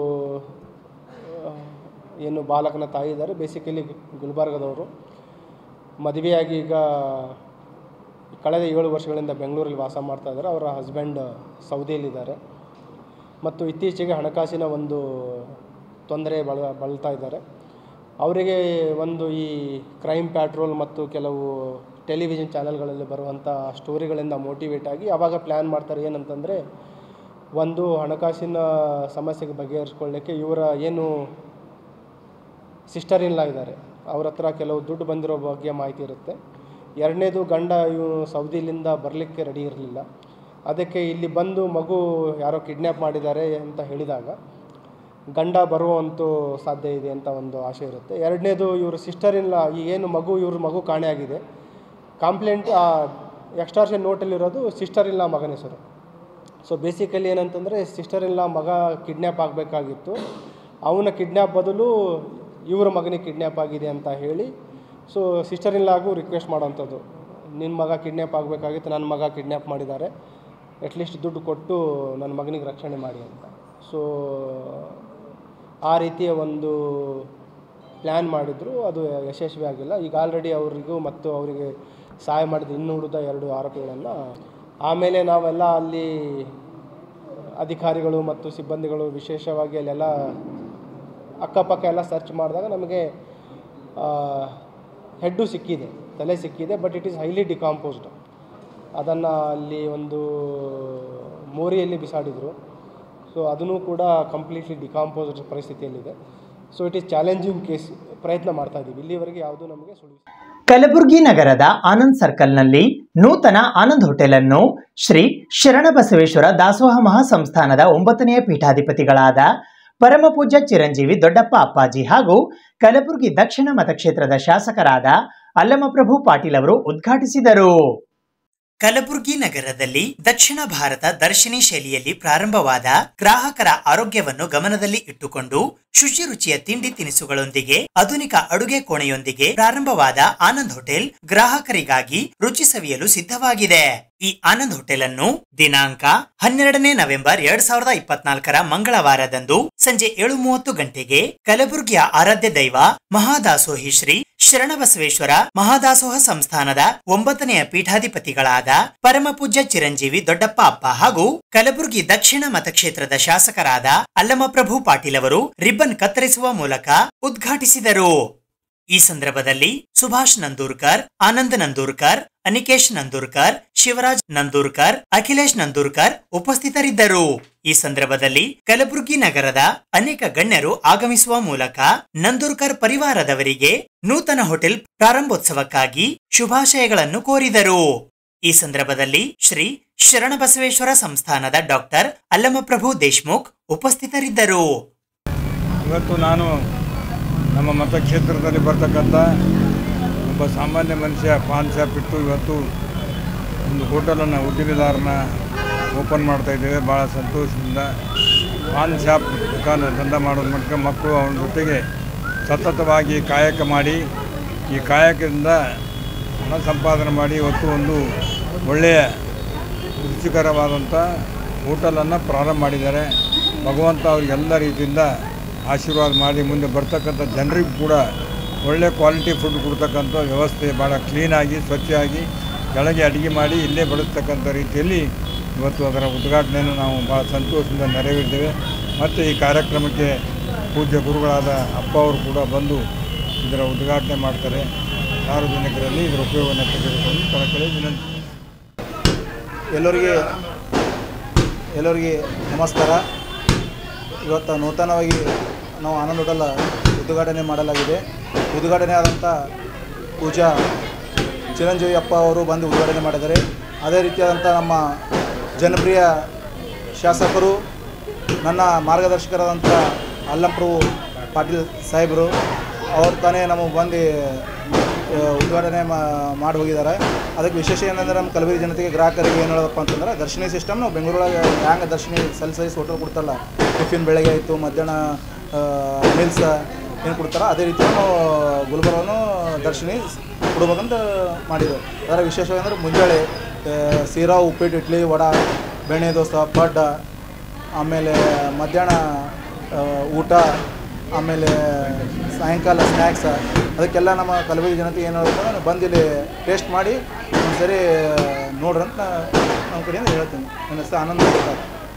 ಏನು ಬಾಲಕನ ತಾಯಿ ಇದ್ದಾರೆ ಬೇಸಿಕಲಿ ಗುಲ್ಬರ್ಗದವರು ಮದುವೆಯಾಗಿ ಈಗ ಕಳೆದ ಏಳು ವರ್ಷಗಳಿಂದ ಬೆಂಗಳೂರಲ್ಲಿ ವಾಸ ಮಾಡ್ತಾ ಇದ್ದಾರೆ ಅವರ ಹಸ್ಬೆಂಡ್ ಸೌದಿಯಲ್ಲಿದ್ದಾರೆ ಮತ್ತು ಇತ್ತೀಚೆಗೆ ಹಣಕಾಸಿನ ಒಂದು ತೊಂದರೆ ಬಳ ಬಳಲ್ತಾ ಇದ್ದಾರೆ ಅವರಿಗೆ ಒಂದು ಈ ಕ್ರೈಮ್ ಪ್ಯಾಟ್ರೋಲ್ ಮತ್ತು ಕೆಲವು ಟೆಲಿವಿಷನ್ ಚಾನೆಲ್ಗಳಲ್ಲಿ ಬರುವಂಥ ಸ್ಟೋರಿಗಳಿಂದ ಮೋಟಿವೇಟ್ ಆಗಿ ಆವಾಗ ಪ್ಲ್ಯಾನ್ ಮಾಡ್ತಾರೆ ಏನಂತಂದರೆ ಒಂದು ಹಣಕಾಸಿನ ಸಮಸ್ಯೆಗೆ ಬಗೆಹರಿಸ್ಕೊಳ್ಳಿಕ್ಕೆ ಇವರ ಏನು ಸಿಸ್ಟರ್ ಇನ್ಲಾ ಇದ್ದಾರೆ ಅವ್ರ ಹತ್ರ ಕೆಲವು ದುಡ್ಡು ಬಂದಿರೋ ಬಗ್ಗೆ ಮಾಹಿತಿ ಇರುತ್ತೆ ಎರಡನೇದು ಗಂಡ ಇವನು ಸೌದಿಲಿಂದ ಬರಲಿಕ್ಕೆ ರೆಡಿ ಇರಲಿಲ್ಲ ಅದಕ್ಕೆ ಇಲ್ಲಿ ಬಂದು ಮಗು ಯಾರೋ ಕಿಡ್ನ್ಯಾಪ್ ಮಾಡಿದ್ದಾರೆ ಅಂತ ಹೇಳಿದಾಗ ಗಂಡ ಬರುವಂತೂ ಸಾಧ್ಯ ಇದೆ ಅಂತ ಒಂದು ಆಸೆ ಇರುತ್ತೆ ಎರಡನೇದು ಇವರು ಸಿಸ್ಟರ್ ಇಲ್ಲ ಈ ಏನು ಮಗು ಇವ್ರ ಮಗು ಕಾಣೆಯಾಗಿದೆ ಕಂಪ್ಲೇಂಟ್ ಎಕ್ಸ್ಟ್ರಾಷನ್ ನೋಟಲ್ಲಿರೋದು ಸಿಸ್ಟರ್ ಇಲ್ಲ ಮಗನ ಹೆಸರು ಸೊ ಬೇಸಿಕಲಿ ಏನಂತಂದರೆ ಸಿಸ್ಟರ್ ಇಲ್ಲ ಮಗ ಕಿಡ್ನ್ಯಾಪ್ ಆಗಬೇಕಾಗಿತ್ತು ಅವನ ಕಿಡ್ನ್ಯಾಪ್ ಬದಲು ಇವರ ಮಗನಿಗೆ ಕಿಡ್ನ್ಯಾಪ್ ಆಗಿದೆ ಅಂತ ಹೇಳಿ ಸೊ ಸಿಸ್ಟರ್ ಇಲ್ಲಾಗೂ ರಿಕ್ವೆಸ್ಟ್ ಮಾಡೋವಂಥದ್ದು ನಿನ್ನ ಮಗ ಕಿಡ್ನ್ಯಾಪ್ ಆಗಬೇಕಾಗಿತ್ತು ನನ್ನ ಮಗ ಕಿಡ್ನ್ಯಾಪ್ ಮಾಡಿದ್ದಾರೆ ಅಟ್ಲೀಸ್ಟ್ ದುಡ್ಡು ಕೊಟ್ಟು ನನ್ನ ಮಗನಿಗೆ ರಕ್ಷಣೆ ಮಾಡಿ ಅಂತ ಸೊ ಆ ರೀತಿಯ ಒಂದು ಪ್ಲ್ಯಾನ್ ಮಾಡಿದ್ರು ಅದು ಯಶಸ್ವಿ ಆಗಿಲ್ಲ ಈಗ ಆಲ್ರೆಡಿ ಅವರಿಗೂ ಮತ್ತು ಅವರಿಗೆ ಸಹಾಯ ಮಾಡಿದ ಇನ್ನೂ ಉಳಿದ ಎರಡು ಆರೋಪಿಗಳನ್ನು ಆಮೇಲೆ ನಾವೆಲ್ಲ ಅಲ್ಲಿ ಅಧಿಕಾರಿಗಳು ಮತ್ತು ಸಿಬ್ಬಂದಿಗಳು ವಿಶೇಷವಾಗಿ ಅಲ್ಲೆಲ್ಲ ಅಕ್ಕಪಕ್ಕ ಎಲ್ಲ ಸರ್ಚ್ ಮಾಡಿದಾಗ ನಮಗೆ ಹೆಡ್ಡು ಸಿಕ್ಕಿದೆ ತಲೆ ಸಿಕ್ಕಿದೆ but it is highly decomposed ಅದನ್ನು ಅಲ್ಲಿ ಒಂದು ಮೋರಿಯಲ್ಲಿ ಬಿಸಾಡಿದರು ಸೊ ಅದನ್ನು ಕೂಡ ಕಂಪ್ಲೀಟ್ಲಿ ಡಿಕಾಂಪೋಸ್ಡ್ ಪರಿಸ್ಥಿತಿಯಲ್ಲಿದೆ so it is challenging case ಪ್ರಯತ್ನ ಮಾಡ್ತಾ ಇದ್ದೀವಿ ಇಲ್ಲಿವರೆಗೆ ಯಾವುದೂ ನಮಗೆ ಸುಳಿವು ಕಲಬುರಗಿ ನಗರದ ಆನಂದ್ ಸರ್ಕಲ್ನಲ್ಲಿ ನೂತನ ಆನಂದ್ ಹೋಟೆಲ್ ಅನ್ನು ಶ್ರೀ ಶರಣಬಸವೇಶ್ವರ ದಾಸೋಹ ಮಹಾಸಂಸ್ಥಾನದ ಒಂಬತ್ತನೆಯ ಪೀಠಾಧಿಪತಿಗಳಾದ ಪರಮಪೂಜ್ಯ ಚಿರಂಜೀವಿ ದೊಡ್ಡಪ್ಪ ಅಪ್ಪಾಜಿ ಹಾಗೂ ಕಲಬುರಗಿ ದಕ್ಷಿಣ ಮತಕ್ಷೇತ್ರದ ಶಾಸಕರಾದ ಅಲ್ಲಮಪ್ರಭು ಪಾಟೀಲ್ ಅವರು ಉದ್ಘಾಟಿಸಿದರು ಕಲಬುರಗಿ ನಗರದಲ್ಲಿ ದಕ್ಷಿಣ ಭಾರತ ದರ್ಶಿನಿ ಶೈಲಿಯಲ್ಲಿ ಪ್ರಾರಂಭವಾದ ಗ್ರಾಹಕರ ಆರೋಗ್ಯವನ್ನು ಗಮನದಲ್ಲಿ ಇಟ್ಟುಕೊಂಡು ಶುಚಿ ರುಚಿಯ ತಿಂಡಿ ತಿನಿಸುಗಳೊಂದಿಗೆ ಆಧುನಿಕ ಅಡುಗೆ ಕೋಣೆಯೊಂದಿಗೆ ಪ್ರಾರಂಭವಾದ ಆನಂದ್ ಹೋಟೆಲ್ ಗ್ರಾಹಕರಿಗಾಗಿ ರುಚಿ ಸವಿಯಲು ಸಿದ್ಧವಾಗಿದೆ ಈ ಆನಂದ್ ಹೋಟೆಲ್ ಅನ್ನು ದಿನಾಂಕ ಹನ್ನೆರಡನೇ ನವೆಂಬರ್ ಎರಡ್ ಸಾವಿರದ ಇಪ್ಪತ್ನಾಲ್ಕರ ಮಂಗಳವಾರದಂದು ಸಂಜೆ ಏಳು ಮೂವತ್ತು ಗಂಟೆಗೆ ಕಲಬುರಗಿಯ ಆರಾಧ್ಯ ದೈವ ಮಹಾದಾಸೋಹಿ ಶ್ರೀ ಶರಣಬಸವೇಶ್ವರ ಮಹಾದಾಸೋಹ ಸಂಸ್ಥಾನದ ಒಂಬತ್ತನೆಯ ಪೀಠಾಧಿಪತಿಗಳಾದ ಪರಮಪೂಜ್ಯ ಚಿರಂಜೀವಿ ದೊಡ್ಡಪ್ಪ ಅಪ್ಪ ಹಾಗೂ ಕಲಬುರಗಿ ದಕ್ಷಿಣ ಮತಕ್ಷೇತ್ರದ ಶಾಸಕರಾದ ಅಲ್ಲಮಪ್ರಭು ಪಾಟೀಲ್ ಅವರು ರಿಬ್ಬನ್ ಕತ್ತರಿಸುವ ಮೂಲಕ ಉದ್ಘಾಟಿಸಿದರು ಈ ಸಂದರ್ಭದಲ್ಲಿ ಸುಭಾಷ್ ನಂದೂರ್ಕರ್ ಆನಂದ್ ನಂದೂರ್ಕರ್ ಅನಿಕೇಶ್ ನಂದೂರ್ಕರ್ ಶಿವರಾಜ್ ನಂದೂರ್ಕರ್ ಅಖಿಲೇಶ್ ನಂದೂರ್ಕರ್ ಉಪಸ್ಥಿತರಿದ್ದರು ಈ ಸಂದರ್ಭದಲ್ಲಿ ಕಲಬುರಗಿ ನಗರದ ಅನೇಕ ಗಣ್ಯರು ಆಗಮಿಸುವ ಮೂಲಕ ನಂದೂರ್ಕರ್ ಪರಿವಾರದವರಿಗೆ ನೂತನ ಹೋಟೆಲ್ ಪ್ರಾರಂಭೋತ್ಸವಕ್ಕಾಗಿ ಶುಭಾಶಯಗಳನ್ನು ಕೋರಿದರು ಈ ಸಂದರ್ಭದಲ್ಲಿ ಶ್ರೀ ಶರಣಬಸವೇಶ್ವರ ಸಂಸ್ಥಾನದ ಡಾಕ್ಟರ್ ಅಲ್ಲಮಪ್ರಭು ದೇಶ್ಮುಖ್ ಉಪಸ್ಥಿತರಿದ್ದರು ಇವತ್ತು ನಾನು ನಮ್ಮ ಮತಕ್ಷೇತ್ರದಲ್ಲಿ ಬರ್ತಕ್ಕಂಥ ಒಬ್ಬ ಸಾಮಾನ್ಯ ಮನುಷ್ಯ ಪಾನ್ ಶಾಪ್ ಇಟ್ಟು ಇವತ್ತು ಒಂದು ಹೋಟೆಲನ್ನು ಉದ್ದಿಮೆದಾರನ ಓಪನ್ ಮಾಡ್ತಾ ಇದ್ದೇವೆ ಭಾಳ ಸಂತೋಷದಿಂದ ಪಾನ್ ಶಾಪ್ ದುಕಾನ ದಂಧ ಮಾಡೋದು ಮೂಲಕ ಮಕ್ಕಳು ಅವನ ಜೊತೆಗೆ ಸತತವಾಗಿ ಕಾಯಕ ಮಾಡಿ ಈ ಕಾಯಕದಿಂದ ಹಣ ಸಂಪಾದನೆ ಮಾಡಿ ಇವತ್ತು ಒಂದು ಒಳ್ಳೆಯ ರುಚಿಕರವಾದಂಥ ಹೋಟೆಲನ್ನು ಪ್ರಾರಂಭ ಮಾಡಿದ್ದಾರೆ ಭಗವಂತ ಅವ್ರಿಗೆಲ್ಲ ರೀತಿಯಿಂದ ಆಶೀರ್ವಾದ ಮಾಡಿ ಮುಂದೆ ಬರ್ತಕ್ಕಂಥ ಜನರಿಗೂ ಕೂಡ ಒಳ್ಳೆ ಕ್ವಾಲಿಟಿ ಫುಡ್ ಕೊಡ್ತಕ್ಕಂಥ ವ್ಯವಸ್ಥೆ ಭಾಳ ಕ್ಲೀನಾಗಿ ಸ್ವಚ್ಛವಾಗಿ ಕೆಳಗೆ ಅಡುಗೆ ಮಾಡಿ ಇಲ್ಲೇ ಬಡಿಸ್ತಕ್ಕಂಥ ರೀತಿಯಲ್ಲಿ ಇವತ್ತು ಅದರ ಉದ್ಘಾಟನೆಯನ್ನು ನಾವು ಭಾಳ ಸಂತೋಷದಿಂದ ನೆರವೇರಿದ್ದೇವೆ ಮತ್ತು ಈ ಕಾರ್ಯಕ್ರಮಕ್ಕೆ ಪೂಜ್ಯ ಗುರುಗಳಾದ ಅಪ್ಪ ಅವರು ಕೂಡ ಬಂದು ಇದರ ಉದ್ಘಾಟನೆ ಮಾಡ್ತಾರೆ ಸಾರ್ವಜನಿಕರಲ್ಲಿ ಇದರ ಉಪಯೋಗವನ್ನು ತೆಗೆದುಕೊಂಡು ಕಳಕಳಿ ವಿನಂತಿ ಎಲ್ಲರಿಗೆ ಎಲ್ಲರಿಗೆ ನಮಸ್ಕಾರ ಇವತ್ತು ನೂತನವಾಗಿ ನಾವು ಆನಂದ್ ಹೋಟೆಲ್ ಉದ್ಘಾಟನೆ ಮಾಡಲಾಗಿದೆ ಉದ್ಘಾಟನೆ ಆದಂಥ ಪೂಜಾ ಚಿರಂಜೀವಿ ಅಪ್ಪ ಅವರು ಬಂದು ಉದ್ಘಾಟನೆ ಮಾಡಿದ್ದಾರೆ ಅದೇ ರೀತಿಯಾದಂಥ ನಮ್ಮ ಜನಪ್ರಿಯ ಶಾಸಕರು ನನ್ನ ಮಾರ್ಗದರ್ಶಕರಾದಂಥ ಅಲ್ಲಂಪ್ರಭು ಪಾಟೀಲ್ ಸಾಹೇಬರು ಅವ್ರು ತಾನೇ ನಮಗೆ ಬಂದು ಆ, ಉದ್ಘಾಟನೆ ಮಾ- ಮಾಡಿ ಹೋಗಿದ್ದಾರೆ ಅದಕ್ಕೆ ವಿಶೇಷ ಏನಂದ್ರೆ ನಮ್ಮ ಕಲಬುರಗಿ ಜನತೆಗೆ ಗ್ರಾಹಕರಿಗೆ ಏನು ಹೇಳೋದಪ್ಪ ಅಂತಂದ್ರೆ ದರ್ಶಿನಿ ಸಿಸ್ಟಮ್ ನಾವು ಬೆಂಗಳೂರೊಳಗೆ ಹ್ಯಾಂಗೆ ದರ್ಶಿನಿ ಸೆಲ್ ಸೈಸ್ ಹೋಟೆಲ್ ಕೊಡ್ತಾರಲ್ಲ ಟಿಫಿನ್ ಬೆಳಗ್ಗೆ ಆಯಿತು ಮಧ್ಯಾಹ್ನ ಮೀಲ್ಸ್ ಏನು ಕೊಡ್ತಾರೋ ಅದೇ ರೀತಿ ನಾವು ಗುಲ್ಬರ್ಗನು ದರ್ಶಿನಿ ಕೊಡ್ಬೇಕಂತ ಮಾಡಿದ್ದೇವೆ ಅದರ ವಿಶೇಷವೆಂದರೆ ಮುಂಜಾನೆ ಆ, ಸೀರಾ ಉಪ್ಪಿಟ್ಟು ಇಡ್ಲಿ ವಡ ಬೆಣ್ಣೆ ದೋಸೆ ಪಡ್ಡ ಆಮೇಲೆ ಮಧ್ಯಾಹ್ನ ಆ, ಊಟ ಆಮೇಲೆ ಸಾಯಂಕಾಲ ಸ್ನ್ಯಾಕ್ಸ್ ಅದಕ್ಕೆಲ್ಲ ನಮ್ಮ ಕಲಬುರಗಿ ಜನತೆ ಏನು ಹೇಳ್ತಾರೆ ಬಂದು ಇಲ್ಲಿ ಟೇಸ್ಟ್ ಮಾಡಿ ಒಂದ್ಸರಿ ನೋಡ್ರಿ ಅಂತ ನಮ್ಮ ಕಡೆಯಿಂದ ಹೇಳ್ತೀನಿ ನನ್ನ ಹೆಸರು ಆನಂದ್ ಅಂತ.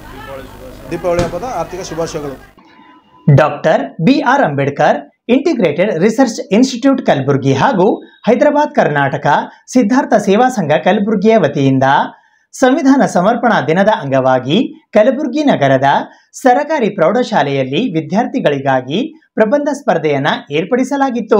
ದೀಪಾವಳಿ ಹಬ್ಬದ ಆರ್ಥಿಕ ಶುಭಾಶಯಗಳು doctor B R Ambedkar integrated research institute Kalaburagi ಹಾಗೂ ಹೈದರಾಬಾದ್ ಕರ್ನಾಟಕ ಸಿದ್ಧಾರ್ಥ ಸೇವಾ ಸಂಘ ಕಲಬುರಗಿಯ ವತಿಯಿಂದ ಸಂವಿಧಾನ ಸಮರ್ಪಣಾ ದಿನದ ಅಂಗವಾಗಿ ಕಲಬುರಗಿ ನಗರದ ಸರಕಾರಿ ಪ್ರೌಢಶಾಲೆಯಲ್ಲಿ ವಿದ್ಯಾರ್ಥಿಗಳಿಗಾಗಿ ಪ್ರಬಂಧ ಸ್ಪರ್ಧೆಯನ್ನ ಏರ್ಪಡಿಸಲಾಗಿತ್ತು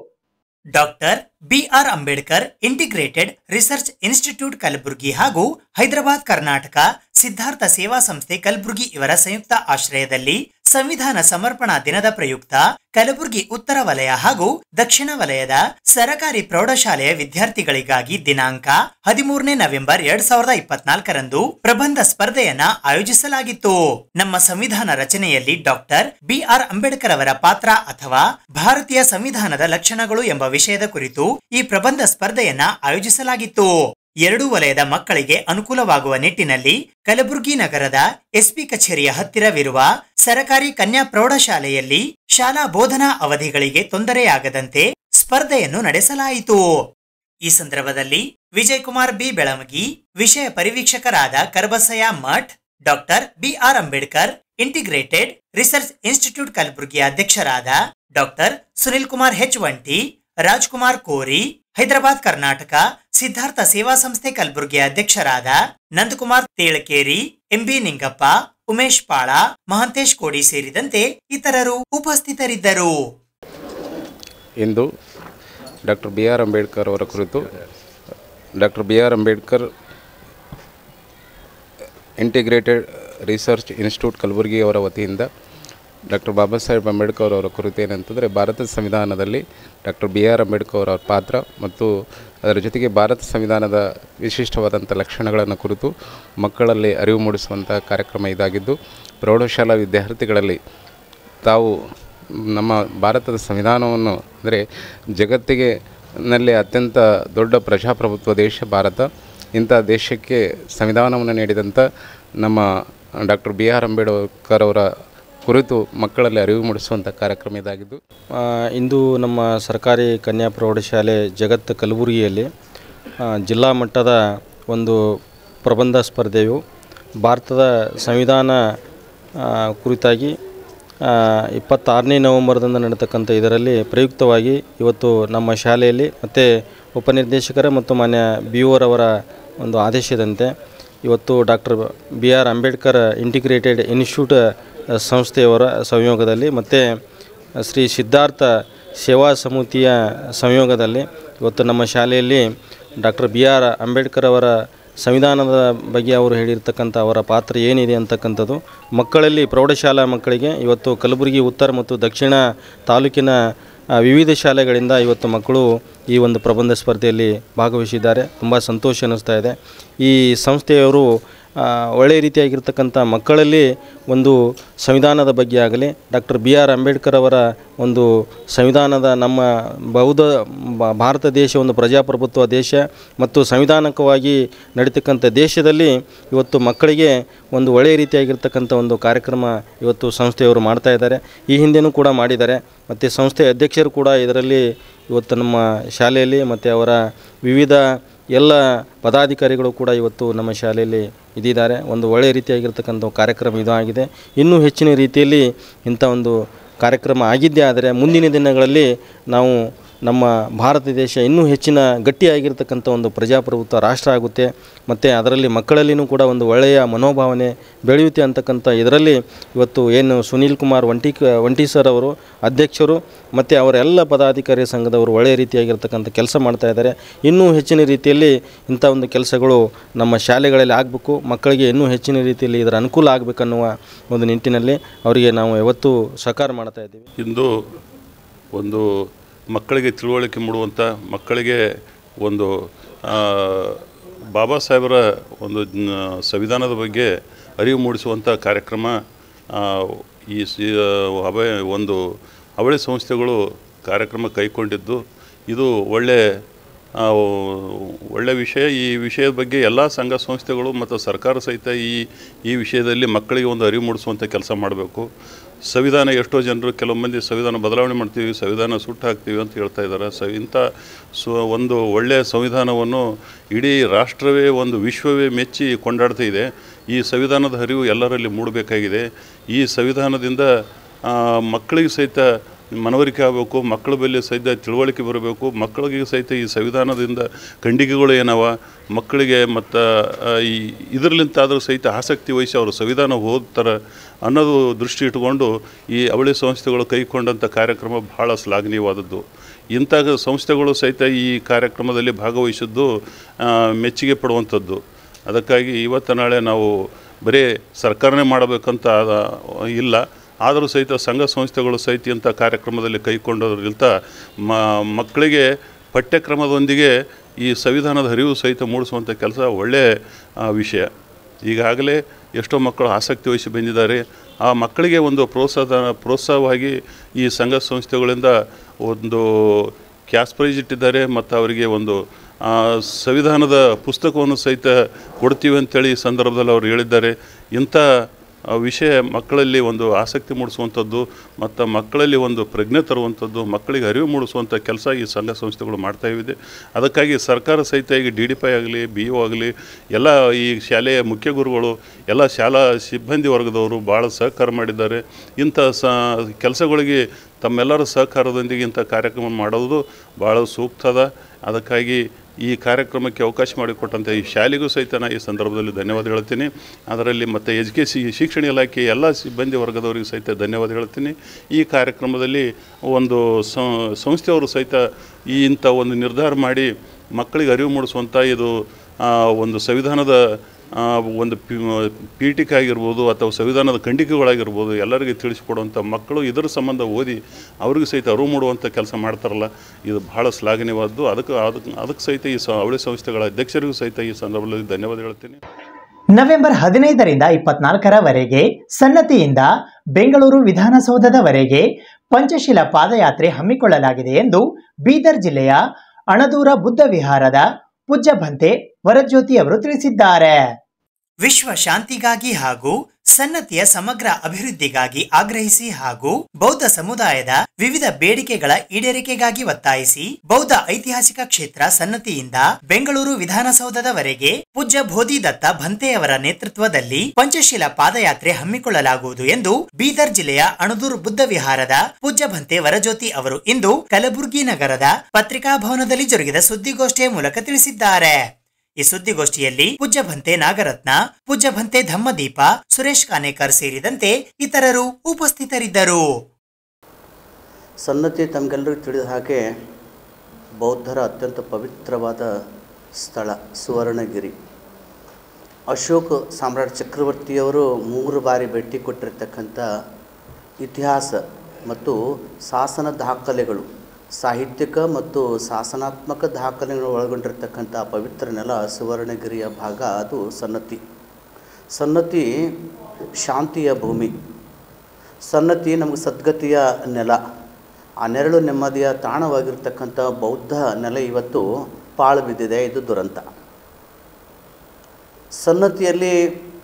doctor B R Ambedkar integrated research institute Kalaburagi ಹಾಗೂ ಹೈದರಾಬಾದ್ ಕರ್ನಾಟಕ ಸಿದ್ಧಾರ್ಥ ಸೇವಾ ಸಂಸ್ಥೆ ಕಲಬುರಗಿ ಇವರ ಸಂಯುಕ್ತ ಆಶ್ರಯದಲ್ಲಿ ಸಂವಿಧಾನ ಸಮರ್ಪಣಾ ದಿನದ ಪ್ರಯುಕ್ತ ಕಲಬುರಗಿ ಉತ್ತರ ವಲಯ ಹಾಗೂ ದಕ್ಷಿಣ ವಲಯದ ಸರಕಾರಿ ಪ್ರೌಢಶಾಲೆಯ ವಿದ್ಯಾರ್ಥಿಗಳಿಗಾಗಿ ದಿನಾಂಕ ಹದಿಮೂರನೇ ನವೆಂಬರ್ ಎರಡ್ ಸಾವಿರದ ಇಪ್ಪತ್ನಾಲ್ಕರಂದು ಪ್ರಬಂಧ ಸ್ಪರ್ಧೆಯನ್ನ ಆಯೋಜಿಸಲಾಗಿತ್ತು ನಮ್ಮ ಸಂವಿಧಾನ ರಚನೆಯಲ್ಲಿ ಡಾಕ್ಟರ್ ಬಿಆರ್ ಅಂಬೇಡ್ಕರ್ ಅವರ ಪಾತ್ರ ಅಥವಾ ಭಾರತೀಯ ಸಂವಿಧಾನದ ಲಕ್ಷಣಗಳು ಎಂಬ ವಿಷಯದ ಕುರಿತು ಈ ಪ್ರಬಂಧ ಸ್ಪರ್ಧೆಯನ್ನ ಆಯೋಜಿಸಲಾಗಿತ್ತು ಎರಡೂ ವಲಯದ ಮಕ್ಕಳಿಗೆ ಅನುಕೂಲವಾಗುವ ನಿಟ್ಟಿನಲ್ಲಿ ಕಲಬುರಗಿ ನಗರದ ಎಸ್ಪಿ ಕಚೇರಿಯ ಹತ್ತಿರವಿರುವ ಸರಕಾರಿ ಕನ್ಯಾ ಪ್ರೌಢಶಾಲೆಯಲ್ಲಿ ಶಾಲಾ ಬೋಧನಾ ಅವಧಿಗಳಿಗೆ ತೊಂದರೆಯಾಗದಂತೆ ಸ್ಪರ್ಧೆಯನ್ನು ನಡೆಸಲಾಯಿತು ಈ ಸಂದರ್ಭದಲ್ಲಿ ವಿಜಯ್ ಕುಮಾರ್ ಬಿ ಬೆಳಮಗಿ ವಿಷಯ ಪರಿವೀಕ್ಷಕರಾದ Karabasaya Math doctor B R Ambedkar integrated research institute ಕಲಬುರಗಿಯ ಅಧ್ಯಕ್ಷರಾದ ಡಾಕ್ಟರ್ ಸುನಿಲ್ ಕುಮಾರ್ ಹೆಚ್ ವಂಟಿ ರಾಜ್ಕುಮಾರ್ ಕೋರಿ ಹೈದರಾಬಾದ್ ಕರ್ನಾಟಕ ಸಿದ್ಧಾರ್ಥ ಸೇವಾ ಸಂಸ್ಥೆ ಕಲಬುರಗಿಯ ಅಧ್ಯಕ್ಷರಾದ ನಂದಕುಮಾರ್ ತೇಳಕೇರಿ ಎಂಬಿ ನಿಂಗಪ್ಪ ಉಮೇಶ್ ಪಾಳ ಮಹಂತೇಶ್ ಕೋಡಿ ಸೇರಿದಂತೆ ಇತರರು ಉಪಸ್ಥಿತರಿದ್ದರು ಇಂದು ಡಾಕ್ಟರ್ ಬಿ ಆರ್ ಅಂಬೇಡ್ಕರ್ ಅವರ ಕುರಿತು doctor B R Ambedkar integrated research institute Kalaburagi ಅವರ ವತಿಯಿಂದ ಡಾಕ್ಟರ್ ಬಾಬಾ ಸಾಹೇಬ್ ಅಂಬೇಡ್ಕರ್ ಅವರ ಕುರಿತು ಏನಂತಂದರೆ ಭಾರತದ ಸಂವಿಧಾನದಲ್ಲಿ ಡಾಕ್ಟರ್ ಬಿ ಆರ್ ಅಂಬೇಡ್ಕರ್ ಅವರ ಪಾತ್ರ ಮತ್ತು ಅದರ ಜೊತೆಗೆ ಭಾರತ ಸಂವಿಧಾನದ ವಿಶಿಷ್ಟವಾದಂಥ ಲಕ್ಷಣಗಳನ್ನು ಕುರಿತು ಮಕ್ಕಳಲ್ಲಿ ಅರಿವು ಮೂಡಿಸುವಂಥ ಕಾರ್ಯಕ್ರಮ ಇದಾಗಿದ್ದು ಪ್ರೌಢಶಾಲಾ ವಿದ್ಯಾರ್ಥಿಗಳಲ್ಲಿ ತಾವು ನಮ್ಮ ಭಾರತದ ಸಂವಿಧಾನವನ್ನು ಅಂದರೆ ಜಗತ್ತಿಗೆ ನಲ್ಲಿ ಅತ್ಯಂತ ದೊಡ್ಡ ಪ್ರಜಾಪ್ರಭುತ್ವ ದೇಶ ಭಾರತ ಇಂಥ ದೇಶಕ್ಕೆ ಸಂವಿಧಾನವನ್ನು ನೀಡಿದಂಥ ನಮ್ಮ ಡಾಕ್ಟರ್ ಬಿ ಆರ್ ಅಂಬೇಡ್ಕರ್ ಅವರ ಕುರಿತು ಮಕ್ಕಳಲ್ಲಿ ಅರಿವು ಮೂಡಿಸುವಂಥ ಕಾರ್ಯಕ್ರಮ ಇದಾಗಿದ್ದು ಆ, ಇಂದು ನಮ್ಮ ಸರ್ಕಾರಿ ಕನ್ಯಾ ಪ್ರೌಢಶಾಲೆ ಜಗತ್ ಕಲಬುರಗಿಯಲ್ಲಿ ಆ, ಜಿಲ್ಲಾ ಮಟ್ಟದ ಒಂದು ಪ್ರಬಂಧ ಸ್ಪರ್ಧೆಯು ಭಾರತದ ಸಂವಿಧಾನ ಆ, ಕುರಿತಾಗಿ ಆ, ಇಪ್ಪತ್ತಾರನೇ ನವೆಂಬರ್ದಂದು ನಡೆತಕ್ಕಂಥ ಇದರಲ್ಲಿ ಪ್ರಯುಕ್ತವಾಗಿ ಇವತ್ತು ನಮ್ಮ ಶಾಲೆಯಲ್ಲಿ ಮತ್ತು ಉಪನಿರ್ದೇಶಕರ ಮತ್ತು ಮಾನ್ಯ ಬಿ ಅವರ ಒಂದು ಆದೇಶದಂತೆ ಇವತ್ತು doctor B R Ambedkar integrated institute ಸಂಸ್ಥೆಯವರ ಸಂಯೋಗದಲ್ಲಿ ಮತ್ತು ಶ್ರೀ ಸಿದ್ಧಾರ್ಥ ಸೇವಾ ಸಮಿತಿಯ ಸಂಯೋಗದಲ್ಲಿ ಇವತ್ತು ನಮ್ಮ ಶಾಲೆಯಲ್ಲಿ ಡಾಕ್ಟರ್ ಬಿ ಆರ್ ಅಂಬೇಡ್ಕರ್ ಅವರ ಸಂವಿಧಾನದ ಬಗ್ಗೆ ಅವರು ಹೇಳಿರ್ತಕ್ಕಂಥ ಅವರ ಪಾತ್ರ ಏನಿದೆ ಅಂತಕ್ಕಂಥದ್ದು ಮಕ್ಕಳಲ್ಲಿ ಪ್ರೌಢಶಾಲಾ ಮಕ್ಕಳಿಗೆ ಇವತ್ತು ಕಲಬುರಗಿ ಉತ್ತರ ಮತ್ತು ದಕ್ಷಿಣ ತಾಲೂಕಿನ ಆ, ವಿವಿಧ ಶಾಲೆಗಳಿಂದ ಇವತ್ತು ಮಕ್ಕಳು ಈ ಒಂದು ಪ್ರಬಂಧ ಸ್ಪರ್ಧೆಯಲ್ಲಿ ಭಾಗವಹಿಸಿದ್ದಾರೆ ತುಂಬ ಸಂತೋಷ ಅನ್ನಿಸ್ತಾ ಇದೆ ಈ ಸಂಸ್ಥೆಯವರು ಆ, ಒಳ್ಳೆಯ ರೀತಿಯಾಗಿರ್ತಕ್ಕಂಥ ಮಕ್ಕಳಲ್ಲಿ ಒಂದು ಸಂವಿಧಾನದ ಬಗ್ಗೆ ಆಗಲಿ ಡಾಕ್ಟರ್ ಬಿ ಆರ್ ಅಂಬೇಡ್ಕರ್ ಅವರ ಒಂದು ಸಂವಿಧಾನದ ನಮ್ಮ ಬೌದ್ಧ ಬ- ಭಾರತ ದೇಶ ಒಂದು ಪ್ರಜಾಪ್ರಭುತ್ವ ದೇಶ ಮತ್ತು ಸಂವಿಧಾನಕವಾಗಿ ನಡೀತಕ್ಕಂಥ ದೇಶದಲ್ಲಿ ಇವತ್ತು ಮಕ್ಕಳಿಗೆ ಒಂದು ಒಳ್ಳೆಯ ರೀತಿಯಾಗಿರ್ತಕ್ಕಂಥ ಒಂದು ಕಾರ್ಯಕ್ರಮ ಇವತ್ತು ಸಂಸ್ಥೆಯವರು ಮಾಡ್ತಾ ಇದ್ದಾರೆ ಈ ಹಿಂದೆನೂ ಕೂಡ ಮಾಡಿದ್ದಾರೆ ಮತ್ತು ಸಂಸ್ಥೆ ಅಧ್ಯಕ್ಷರು ಕೂಡ ಇದರಲ್ಲಿ ಇವತ್ತು ನಮ್ಮ ಶಾಲೆಯಲ್ಲಿ ಮತ್ತು ಅವರ ವಿವಿಧ ಎಲ್ಲ ಪದಾಧಿಕಾರಿಗಳು ಕೂಡ ಇವತ್ತು ನಮ್ಮ ಶಾಲೆಯಲ್ಲಿ ಇದ್ದಿದ್ದಾರೆ ಒಂದು ಒಳ್ಳೆಯ ರೀತಿಯಾಗಿರ್ತಕ್ಕಂಥ ಕಾರ್ಯಕ್ರಮ ಇದಾಗಿದೆ ಇನ್ನೂ ಹೆಚ್ಚಿನ ರೀತಿಯಲ್ಲಿ ಇಂಥ ಒಂದು ಕಾರ್ಯಕ್ರಮ ಆಗಿದ್ದೇ ಆದರೆ ಮುಂದಿನ ದಿನಗಳಲ್ಲಿ ನಾವು ನಮ್ಮ ಭಾರತ ದೇಶ ಇನ್ನೂ ಹೆಚ್ಚಿನ ಗಟ್ಟಿಯಾಗಿರ್ತಕ್ಕಂಥ ಒಂದು ಪ್ರಜಾಪ್ರಭುತ್ವ ರಾಷ್ಟ್ರ ಆಗುತ್ತೆ ಮತ್ತು ಅದರಲ್ಲಿ ಮಕ್ಕಳಲ್ಲಿನೂ ಕೂಡ ಒಂದು ಒಳ್ಳೆಯ ಮನೋಭಾವನೆ ಬೆಳೆಯುತ್ತೆ ಅಂತಕ್ಕಂಥ ಇದರಲ್ಲಿ ಇವತ್ತು ಏನು ಸುನೀಲ್ ಕುಮಾರ್ ವಂಟಿ ವಂಟಿ ಸರ್ ಅವರು ಅಧ್ಯಕ್ಷರು ಮತ್ತು ಅವರ ಎಲ್ಲ ಪದಾಧಿಕಾರಿ ಸಂಘದವರು ಒಳ್ಳೆಯ ರೀತಿಯಾಗಿರ್ತಕ್ಕಂಥ ಕೆಲಸ ಮಾಡ್ತಾ ಇದ್ದಾರೆ ಇನ್ನೂ ಹೆಚ್ಚಿನ ರೀತಿಯಲ್ಲಿ ಇಂಥ ಒಂದು ಕೆಲಸಗಳು ನಮ್ಮ ಶಾಲೆಗಳಲ್ಲಿ ಆಗಬೇಕು ಮಕ್ಕಳಿಗೆ ಇನ್ನೂ ಹೆಚ್ಚಿನ ರೀತಿಯಲ್ಲಿ ಇದರ ಅನುಕೂಲ ಆಗಬೇಕನ್ನುವ ಒಂದು ನಿಟ್ಟಿನಲ್ಲಿ ಅವರಿಗೆ ನಾವು ಯಾವತ್ತೂ ಸಹಕಾರ ಮಾಡ್ತಾ ಇದ್ದೀವಿ ಇಂದು ಒಂದು ಮಕ್ಕಳಿಗೆ ತಿಳುವಳಿಕೆ ಮೂಡುವಂಥ ಮಕ್ಕಳಿಗೆ ಒಂದು ಆ, ಬಾಬಾ ಸಾಹೇಬರ ಒಂದು ಜ್ಞ- ಸಂವಿಧಾನದ ಬಗ್ಗೆ ಅರಿವು ಮೂಡಿಸುವಂಥ ಕಾರ್ಯಕ್ರಮ ಆ, ಈ ಸಿ ಅಭಯ ಒಂದು ಅವಳಿ ಸಂಸ್ಥೆಗಳು ಕಾರ್ಯಕ್ರಮ ಕೈಗೊಂಡಿದ್ದು ಇದು ಒಳ್ಳೆ ಆ, ಒಳ್ಳೆ ವಿಷಯ ಈ ವಿಷಯದ ಬಗ್ಗೆ ಎಲ್ಲ ಸಂಘ ಸಂಸ್ಥೆಗಳು ಮತ್ತು ಸರ್ಕಾರ ಸಹಿತ ಈ ಈ ವಿಷಯದಲ್ಲಿ ಮಕ್ಕಳಿಗೆ ಒಂದು ಅರಿವು ಮೂಡಿಸುವಂಥ ಕೆಲಸ ಮಾಡಬೇಕು ಸಂವಿಧಾನ ಎಷ್ಟೋ ಜನರು ಕೆಲವು ಮಂದಿ ಸಂವಿಧಾನ ಬದಲಾವಣೆ ಮಾಡ್ತೀವಿ ಸಂವಿಧಾನ ಸುಟ್ಟು ಹಾಕ್ತೀವಿ ಅಂತ ಹೇಳ್ತಾ ಇದ್ದಾರೆ ಸ ಇಂಥ ಸ್ವ ಒಂದು ಒಳ್ಳೆಯ ಸಂವಿಧಾನವನ್ನು ಇಡೀ ರಾಷ್ಟ್ರವೇ ಒಂದು ವಿಶ್ವವೇ ಮೆಚ್ಚಿ ಕೊಂಡಾಡ್ತಾ ಇದೆ ಈ ಸಂವಿಧಾನದ ಅರಿವು ಎಲ್ಲರಲ್ಲಿ ಮೂಡಬೇಕಾಗಿದೆ ಈ ಸಂವಿಧಾನದಿಂದ ಆ, ಮಕ್ಕಳಿಗೆ ಸಹಿತ ಮನವರಿಕೆ ಆಗಬೇಕು ಮಕ್ಕಳ ಬಳಿ ಸಹಿತ ತಿಳುವಳಿಕೆ ಬರಬೇಕು ಮಕ್ಕಳಿಗೆ ಸಹಿತ ಈ ಸಂವಿಧಾನದಿಂದ ಖಂಡಿಕೆಗಳು ಏನವ ಮಕ್ಕಳಿಗೆ ಮತ್ತು ಈ ಇದರಲ್ಲಿಂತಾದರೂ ಸಹಿತ ಆಸಕ್ತಿ ವಹಿಸಿ ಅವರು ಸಂವಿಧಾನ ಓದ್ತಾರೆ ಅನ್ನೋದು ದೃಷ್ಟಿ ಇಟ್ಕೊಂಡು ಈ ಅವಳಿ ಸಂಸ್ಥೆಗಳು ಕೈಗೊಂಡಂಥ ಕಾರ್ಯಕ್ರಮ ಬಹಳ ಶ್ಲಾಘನೀಯವಾದದ್ದು ಇಂಥ ಸಂಸ್ಥೆಗಳು ಸಹಿತ ಈ ಕಾರ್ಯಕ್ರಮದಲ್ಲಿ ಭಾಗವಹಿಸಿದ್ದು ಆ, ಮೆಚ್ಚುಗೆ ಪಡುವಂಥದ್ದು ಅದಕ್ಕಾಗಿ ಇವತ್ತು ನಾಳೆ ನಾವು ಬರೀ ಸರ್ಕಾರನೇ ಮಾಡಬೇಕಂತ ಅದ- ಇಲ್ಲ ಆದರೂ ಸಹಿತ ಸಂಘ ಸಂಸ್ಥೆಗಳು ಸಹಿತ ಇಂಥ ಕಾರ್ಯಕ್ರಮದಲ್ಲಿ ಕೈಗೊಂಡೋದ್ರಿಂದ ಮ ಮಕ್ಕಳಿಗೆ ಪಠ್ಯಕ್ರಮದೊಂದಿಗೆ ಈ ಸಂವಿಧಾನದ ಅರಿವು ಸಹಿತ ಮೂಡಿಸುವಂಥ ಕೆಲಸ ಒಳ್ಳೆಯ ಆ, ವಿಷಯ ಈಗಾಗಲೇ ಎಷ್ಟೋ ಮಕ್ಕಳು ಆಸಕ್ತಿ ವಹಿಸಿ ಬಂದಿದ್ದಾರೆ ಆ ಮಕ್ಕಳಿಗೆ ಒಂದು ಪ್ರೋತ್ಸಾಹ ಪ್ರೋತ್ಸಾಹವಾಗಿ ಈ ಸಂಘ ಸಂಸ್ಥೆಗಳಿಂದ ಒಂದು ಕ್ಯಾಶ್ ಪ್ರೈಜ್ ಇಟ್ಟಿದ್ದಾರೆ ಮತ್ತು ಅವರಿಗೆ ಒಂದು ಆ, ಸಂವಿಧಾನದ ಪುಸ್ತಕವನ್ನು ಸಹಿತ ಕೊಡ್ತೀವಿ ಅಂತೇಳಿ ಈ ಸಂದರ್ಭದಲ್ಲಿ ಅವರು ಹೇಳಿದ್ದಾರೆ ಇಂಥ ಆ ವಿಷಯ ಮಕ್ಕಳಲ್ಲಿ ಒಂದು ಆಸಕ್ತಿ ಮೂಡಿಸುವಂಥದ್ದು ಮತ್ತು ಮಕ್ಕಳಲ್ಲಿ ಒಂದು ಪ್ರಜ್ಞೆ ತರುವಂಥದ್ದು ಮಕ್ಕಳಿಗೆ ಅರಿವು ಮೂಡಿಸುವಂಥ ಕೆಲಸ ಈ ಸಂಘ ಸಂಸ್ಥೆಗಳು ಮಾಡ್ತಾ ಇದೆ ಅದಕ್ಕಾಗಿ ಸರ್ಕಾರ ಸಹಿತ ಈಗ ಡಿ ಡಿ ಪೈ ಆಗಲಿ ಬಿ ಒ ಆಗಲಿ ಎಲ್ಲ ಈ ಶಾಲೆಯ ಮುಖ್ಯ ಗುರುಗಳು ಎಲ್ಲ ಶಾಲಾ ಸಿಬ್ಬಂದಿ ವರ್ಗದವರು ಭಾಳ ಸಹಕಾರ ಮಾಡಿದ್ದಾರೆ ಇಂಥ ಸ ಕೆಲಸಗಳಿಗೆ ತಮ್ಮೆಲ್ಲರ ಸಹಕಾರದೊಂದಿಗೆ ಇಂಥ ಕಾರ್ಯಕ್ರಮ ಮಾಡೋದು ಭಾಳ ಸೂಕ್ತದ ಅದಕ್ಕಾಗಿ ಈ ಕಾರ್ಯಕ್ರಮಕ್ಕೆ ಅವಕಾಶ ಮಾಡಿಕೊಟ್ಟಂಥ ಈ ಶಾಲೆಗೂ ಸಹಿತ ನಾನು ಈ ಸಂದರ್ಭದಲ್ಲಿ ಧನ್ಯವಾದ ಹೇಳ್ತೀನಿ ಅದರಲ್ಲಿ ಮತ್ತು ಎಜುಕೇಶಿ ಶಿಕ್ಷಣ ಇಲಾಖೆ ಎಲ್ಲ ಸಿಬ್ಬಂದಿ ವರ್ಗದವರಿಗೂ ಸಹಿತ ಧನ್ಯವಾದ ಹೇಳ್ತೀನಿ ಈ ಕಾರ್ಯಕ್ರಮದಲ್ಲಿ ಒಂದು ಸಂ- ಸಂಸ್ಥೆಯವರು ಸಹಿತ ಈ ಇಂಥ ಒಂದು ನಿರ್ಧಾರ ಮಾಡಿ ಮಕ್ಕಳಿಗೆ ಅರಿವು ಮೂಡಿಸುವಂಥ ಇದು ಆ, ಒಂದು ಸಂವಿಧಾನದ ಆ, ಒಂದು ಪಿ ಪೀಠಿಕೆ ಆಗಿರ್ಬೋದು ಅಥವಾ ಸಂವಿಧಾನದ ಖಂಡಿಕೆಗಳಾಗಿರ್ಬೋದು ಎಲ್ಲರಿಗೆ ತಿಳಿಸಿಕೊಡುವಂಥ ಮಕ್ಕಳು ಇದರ ಸಂಬಂಧ ಓದಿ ಅವ್ರಿಗೂ ಸಹಿತ ಅರಿವು ಮೂಡುವಂಥ ಕೆಲಸ ಮಾಡ್ತಾರಲ್ಲ ಇದು ಬಹಳ ಶ್ಲಾಘನೀಯವಾದ್ದು ಅದಕ್ಕೆ ಅದಕ್ಕೆ ಅದಕ್ಕೆ ಸಹಿತ ಈ ಸ ಅವಳಿ ಸಂಸ್ಥೆಗಳ ಅಧ್ಯಕ್ಷರಿಗೂ ಸಹಿತ ಈ ಸಂದರ್ಭದಲ್ಲಿ ಧನ್ಯವಾದ ಹೇಳ್ತೀನಿ ನವೆಂಬರ್ ಹದಿನೈದರಿಂದ ಇಪ್ಪತ್ನಾಲ್ಕರವರೆಗೆ ಸನ್ನತಿಯಿಂದ ಬೆಂಗಳೂರು ವಿಧಾನಸೌಧದವರೆಗೆ ಪಂಚಶೀಲ ಪಾದಯಾತ್ರೆ ಹಮ್ಮಿಕೊಳ್ಳಲಾಗಿದೆ ಎಂದು ಬೀದರ್ ಜಿಲ್ಲೆಯ ಅಣದೂರ ಬುದ್ಧ ವಿಹಾರದ ಪೂಜ್ಯ ಭಂತೆ ವರಜ್ಯೋತಿ ಅವರು ತಿಳಿಸಿದ್ದಾರೆ ವಿಶ್ವ ಶಾಂತಿಗಾಗಿ ಹಾಗೂ ಸನ್ನತಿಯ ಸಮಗ್ರ ಅಭಿವೃದ್ಧಿಗಾಗಿ ಆಗ್ರಹಿಸಿ ಹಾಗೂ ಬೌದ್ಧ ಸಮುದಾಯದ ವಿವಿಧ ಬೇಡಿಕೆಗಳ ಈಡೇರಿಕೆಗಾಗಿ ಒತ್ತಾಯಿಸಿ ಬೌದ್ಧ ಐತಿಹಾಸಿಕ ಕ್ಷೇತ್ರ ಸನ್ನತಿಯಿಂದ ಬೆಂಗಳೂರು ವಿಧಾನಸೌಧದವರೆಗೆ ಪೂಜ್ಯ ಬೋಧಿದತ್ತ ಭಂತೆಯವರ ನೇತೃತ್ವದಲ್ಲಿ ಪಂಚಶೀಲ ಪಾದಯಾತ್ರೆ ಹಮ್ಮಿಕೊಳ್ಳಲಾಗುವುದು ಎಂದು ಬೀದರ್ ಜಿಲ್ಲೆಯ ಅಣದೂರು ಬುದ್ಧ ವಿಹಾರದ ಪೂಜ್ಯ ಭಂತೆ ವರಜ್ಯೋತಿ ಅವರು ಇಂದು ಕಲಬುರಗಿ ನಗರದ ಪತ್ರಿಕಾ ಭವನದಲ್ಲಿ ಜರುಗಿದ ಸುದ್ದಿಗೋಷ್ಠಿಯ ಮೂಲಕ ತಿಳಿಸಿದ್ದಾರೆ ಈ ಸುದ್ದಿಗೋಷ್ಠಿಯಲ್ಲಿ ಪೂಜ್ಯ ಭಂತೆ ನಾಗರತ್ನ ಪೂಜ್ಯ ಭಂತೆ ಧಮ್ಮದೀಪ ಸುರೇಶ್ ಕಾನೇಕರ್ ಸೇರಿದಂತೆ ಇತರರು ಉಪಸ್ಥಿತರಿದ್ದರು ಸನ್ನತಿ ತಮಗೆಲ್ಲರಿಗೂ ತಿಳಿದ ಹಾಗೆ ಬೌದ್ಧರ ಅತ್ಯಂತ ಪವಿತ್ರವಾದ ಸ್ಥಳ ಸುವರ್ಣಗಿರಿ ಅಶೋಕ್ ಸಾಮ್ರಾಟ್ ಚಕ್ರವರ್ತಿಯವರು ಮೂರು ಬಾರಿ ಭೇಟಿ ಕೊಟ್ಟಿರ್ತಕ್ಕಂಥ ಇತಿಹಾಸ ಮತ್ತು ಶಾಸನ ದಾಖಲೆಗಳು ಸಾಹಿತ್ಯಿಕ ಮತ್ತು ಶಾಸನಾತ್ಮಕ ದಾಖಲೆಗಳು ಒಳಗೊಂಡಿರ್ತಕ್ಕಂಥ ಪವಿತ್ರ ನೆಲ ಸುವರ್ಣಗಿರಿಯ ಭಾಗ ಅದು ಸನ್ನತಿ ಸನ್ನತಿ ಶಾಂತಿಯ ಭೂಮಿ ಸನ್ನತಿ ನಮಗೆ ಸದ್ಗತಿಯ ನೆಲ ಆ ನೆರಳು ನೆಮ್ಮದಿಯ ತಾಣವಾಗಿರ್ತಕ್ಕಂಥ ಬೌದ್ಧ ನೆಲೆ ಇವತ್ತು ಪಾಳು ಬಿದ್ದಿದೆ ಇದು ದುರಂತ ಸನ್ನತಿಯಲ್ಲಿ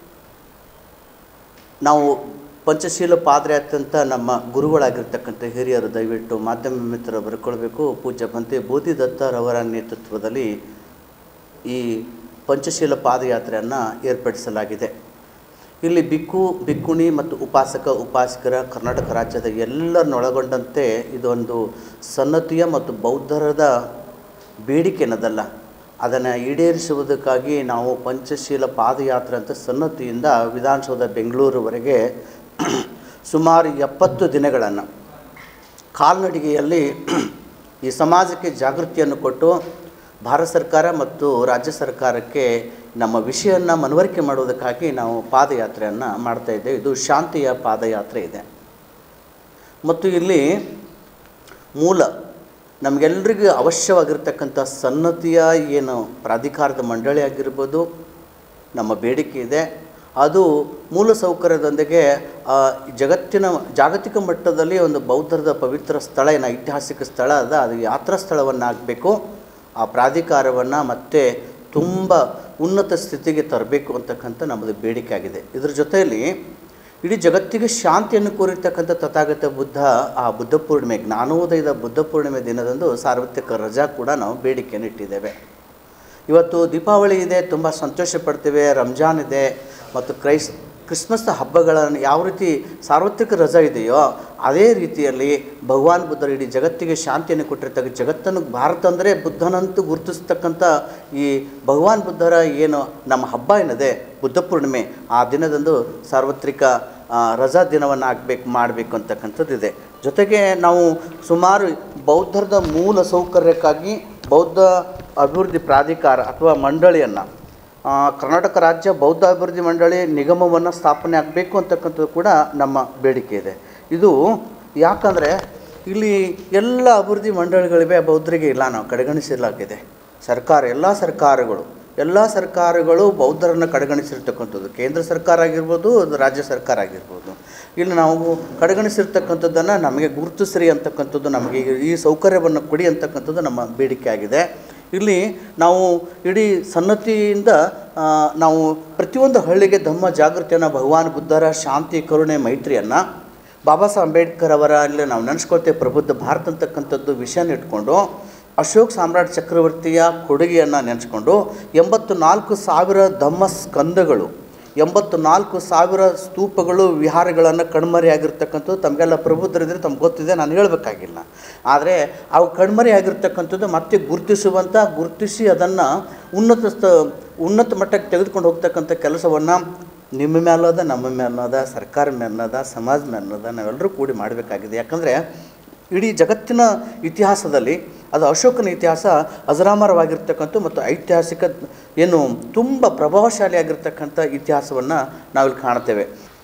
ನಾವು ಪಂಚಶೀಲ ಪಾದಯಾತ್ರೆ ಅಂತ ನಮ್ಮ ಗುರುಗಳಾಗಿರ್ತಕ್ಕಂಥ ಹಿರಿಯರು ದಯವಿಟ್ಟು ಮಾಧ್ಯಮ ಮಿತ್ರರು ಬರ್ಕೊಳ್ಬೇಕು ಪೂಜ್ಯ ಪಂತೆ ಬೋಧಿದತ್ತರವರ ನೇತೃತ್ವದಲ್ಲಿ ಈ ಪಂಚಶೀಲ ಪಾದಯಾತ್ರೆಯನ್ನು ಏರ್ಪಡಿಸಲಾಗಿದೆ ಇಲ್ಲಿ ಬಿಕ್ಕು ಬಿಕ್ಕುಣಿ ಮತ್ತು ಉಪಾಸಕ ಉಪಾಸಕರ ಕರ್ನಾಟಕ ರಾಜ್ಯದ ಎಲ್ಲರನ್ನೊಳಗೊಂಡಂತೆ ಇದೊಂದು ಸನ್ನತಿಯ ಮತ್ತು ಬೌದ್ಧರದ ಬೇಡಿಕೆ ಅನ್ನೋದಲ್ಲ ಅದನ್ನು ಈಡೇರಿಸುವುದಕ್ಕಾಗಿ ನಾವು ಪಂಚಶೀಲ ಪಾದಯಾತ್ರೆ ಅಂತ ಸನ್ನತಿಯಿಂದ ವಿಧಾನಸೌಧ ಬೆಂಗಳೂರುವರೆಗೆ ಸುಮಾರು ಎಪ್ಪತ್ತು ದಿನಗಳನ್ನು ಕಾಲ್ನಡಿಗೆಯಲ್ಲಿ ಈ ಸಮಾಜಕ್ಕೆ ಜಾಗೃತಿಯನ್ನು ಕೊಟ್ಟು ಭಾರತ ಸರ್ಕಾರ ಮತ್ತು ರಾಜ್ಯ ಸರ್ಕಾರಕ್ಕೆ ನಮ್ಮ ವಿಷಯವನ್ನು ಮನವರಿಕೆ ಮಾಡುವುದಕ್ಕಾಗಿ ನಾವು ಪಾದಯಾತ್ರೆಯನ್ನು ಮಾಡ್ತಾ ಇದ್ದೇವೆ ಇದು ಶಾಂತಿಯ ಪಾದಯಾತ್ರೆ ಇದೆ ಮತ್ತು ಇಲ್ಲಿ ಮೂಲ ನಮಗೆಲ್ಲರಿಗೂ ಅವಶ್ಯವಾಗಿರ್ತಕ್ಕಂಥ ಸನ್ನತಿಯ ಏನು ಪ್ರಾಧಿಕಾರದ ಮಂಡಳಿ ಆಗಿರ್ಬೋದು ನಮ್ಮ ಬೇಡಿಕೆ ಇದೆ ಅದು ಮೂಲಸೌಕರ್ಯದೊಂದಿಗೆ ಆ, ಜಗತ್ತಿನ ಜಾಗತಿಕ ಮಟ್ಟದಲ್ಲಿ ಒಂದು ಬೌದ್ಧರದ ಪವಿತ್ರ ಸ್ಥಳ ಏನು ಐತಿಹಾಸಿಕ ಸ್ಥಳ ಅದ ಅದು ಯಾತ್ರಾ ಸ್ಥಳವನ್ನಾಗಬೇಕು ಆ ಪ್ರಾಧಿಕಾರವನ್ನು ಮತ್ತೆ ತುಂಬ ಉನ್ನತ ಸ್ಥಿತಿಗೆ ತರಬೇಕು ಅಂತಕ್ಕಂಥ ನಮ್ಮದು ಬೇಡಿಕೆ ಆಗಿದೆ ಇದ್ರ ಜೊತೆಯಲ್ಲಿ ಇಡೀ ಜಗತ್ತಿಗೆ ಶಾಂತಿಯನ್ನು ಕೋರಿರ್ತಕ್ಕಂಥ ತಥಾಗತ ಬುದ್ಧ ಆ ಬುದ್ಧ ಪೂರ್ಣಿಮೆ ಜ್ಞಾನೋದಯದ ಬುದ್ಧ ಪೂರ್ಣಿಮೆ ದಿನದಂದು ಸಾರ್ವತ್ರಿಕ ರಜಾ ಕೂಡ ನಾವು ಬೇಡಿಕೆಯನ್ನು ಇಟ್ಟಿದ್ದೇವೆ ಇವತ್ತು ದೀಪಾವಳಿ ಇದೆ ತುಂಬ ಸಂತೋಷ ಪಡ್ತೇವೆ ರಂಜಾನ್ ಇದೆ ಮತ್ತು ಕ್ರೈಸ್ ಕ್ರಿಸ್ಮಸ್ ಹಬ್ಬಗಳನ್ನು ಯಾವ ರೀತಿ ಸಾರ್ವತ್ರಿಕ ರಜಾ ಇದೆಯೋ ಅದೇ ರೀತಿಯಲ್ಲಿ ಭಗವಾನ್ ಬುದ್ಧರು ಇಡೀ ಜಗತ್ತಿಗೆ ಶಾಂತಿಯನ್ನು ಕೊಟ್ಟಿರ್ತಕ್ಕ ಜಗತ್ತನ್ನು ಭಾರತ ಅಂದರೆ ಬುದ್ಧನಂತೂ ಗುರುತಿಸ್ತಕ್ಕಂಥ ಈ ಭಗವಾನ್ ಬುದ್ಧರ ಏನು ನಮ್ಮ ಹಬ್ಬ ಏನಿದೆ ಬುದ್ಧ ಪೂರ್ಣಿಮೆ ಆ ದಿನದಂದು ಸಾರ್ವತ್ರಿಕ ಆ, ರಜಾ ದಿನವನ್ನು ಆಗಬೇಕು ಮಾಡಬೇಕು ಅಂತಕ್ಕಂಥದ್ದು ಇದೆ ಜೊತೆಗೆ ನಾವು ಸುಮಾರು ಬೌದ್ಧರದ ಮೂಲ ಸೌಕರ್ಯಕ್ಕಾಗಿ ಬೌದ್ಧ ಅಭಿವೃದ್ಧಿ ಪ್ರಾಧಿಕಾರ ಅಥವಾ ಮಂಡಳಿಯನ್ನು ಆ, ಕರ್ನಾಟಕ ರಾಜ್ಯ ಬೌದ್ಧ ಅಭಿವೃದ್ಧಿ ಮಂಡಳಿ ನಿಗಮವನ್ನು ಸ್ಥಾಪನೆ ಆಗಬೇಕು ಅಂತಕ್ಕಂಥದ್ದು ಕೂಡ ನಮ್ಮ ಬೇಡಿಕೆ ಇದೆ ಇದು ಯಾಕಂದರೆ ಇಲ್ಲಿ ಎಲ್ಲ ಅಭಿವೃದ್ಧಿ ಮಂಡಳಿಗಳಿವೆ ಬೌದ್ಧರಿಗೆ ಇಲ್ಲ ನಾವು ಕಡೆಗಣಿಸಲಾಗಿದೆ ಸರ್ಕಾರ ಎಲ್ಲ ಸರ್ಕಾರಗಳು ಎಲ್ಲ ಸರ್ಕಾರಗಳು ಬೌದ್ಧರನ್ನು ಕಡೆಗಣಿಸಿರ್ತಕ್ಕಂಥದ್ದು ಕೇಂದ್ರ ಸರ್ಕಾರ ಆಗಿರ್ಬೋದು ಅದು ರಾಜ್ಯ ಸರ್ಕಾರ ಆಗಿರ್ಬೋದು ಇಲ್ಲಿ ನಾವು ಕಡೆಗಣಿಸಿರ್ತಕ್ಕಂಥದ್ದನ್ನು ನಮಗೆ ಗುರುತಿಸ್ರಿ ಅಂತಕ್ಕಂಥದ್ದು ನಮಗೆ ಈ- ಈ ಸೌಕರ್ಯವನ್ನು ಕೊಡಿ ಅಂತಕ್ಕಂಥದ್ದು ನಮ್ಮ ಬೇಡಿಕೆ ಆಗಿದೆ ಇಲ್ಲಿ ನಾವು ಇಡೀ ಸನ್ನತಿಯಿಂದ ಆ, ನಾವು ಪ್ರತಿಯೊಂದು ಹಳ್ಳಿಗೆ ಧಮ್ಮ ಜಾಗೃತಿಯನ್ನು ಭಗವಾನ್ ಬುದ್ಧರ ಶಾಂತಿ ಕರುಣೆ ಮೈತ್ರಿಯನ್ನು ಬಾಬಾ ಸಾಹೇಬ್ ಅಂಬೇಡ್ಕರ್ ಅವರ ಅಲ್ಲಿ ನಾವು ನೆನೆಸ್ಕೊಳ್ತೇವೆ ಪ್ರಬುದ್ಧ ಭಾರತ ಅಂತಕ್ಕಂಥದ್ದು ವಿಷಯನ ಇಟ್ಕೊಂಡು ಅಶೋಕ್ ಸಾಮ್ರಾಟ್ ಚಕ್ರವರ್ತಿಯ ಕೊಡುಗೆಯನ್ನು ನೆನೆಸ್ಕೊಂಡು ಎಂಬತ್ತು ನಾಲ್ಕು ಸಾವಿರ ಧಮ್ಮ ಸ್ಕಂದಗಳು ಎಂಬತ್ತು ನಾಲ್ಕು ಸಾವಿರ ಸ್ತೂಪಗಳು ವಿಹಾರಗಳನ್ನು ಕಣ್ಮರೆಯಾಗಿರ್ತಕ್ಕಂಥದ್ದು ತಮಗೆಲ್ಲ ಪ್ರಬುದ್ಧರಿದ್ರೆ ತಮ್ಗೆ ಗೊತ್ತಿದೆ ನಾನು ಹೇಳಬೇಕಾಗಿಲ್ಲ ಆದರೆ ಅವು ಕಣ್ಮರೆಯಾಗಿರ್ತಕ್ಕಂಥದ್ದು ಮತ್ತೆ ಗುರುತಿಸುವಂಥ ಗುರುತಿಸಿ ಅದನ್ನು ಉನ್ನತ ಸ್ಥ ಉನ್ನತ ಮಟ್ಟಕ್ಕೆ ತೆಗೆದುಕೊಂಡು ಹೋಗ್ತಕ್ಕಂಥ ಕೆಲಸವನ್ನು ನಿಮ್ಮ ಮೇಲದ ನಮ್ಮ ಮೇಲದ ಸರ್ಕಾರ ಮೇಲದ ಸಮಾಜ ಮೇಲದ ನಾವೆಲ್ಲರೂ ಕೂಡಿ ಮಾಡಬೇಕಾಗಿದೆ ಯಾಕಂದರೆ ಇಡೀ ಜಗತ್ತಿನ ಇತಿಹಾಸದಲ್ಲಿ ಅದು ಅಶೋಕನ ಇತಿಹಾಸ ಅಜರಾಮರವಾಗಿರ್ತಕ್ಕಂಥ ಮತ್ತು ಐತಿಹಾಸಿಕ ಏನು ತುಂಬ ಪ್ರಭಾವಶಾಲಿಯಾಗಿರ್ತಕ್ಕಂಥ ಇತಿಹಾಸವನ್ನು ನಾವಿಲ್ಲಿ ಕಾಣ್ತೇವೆ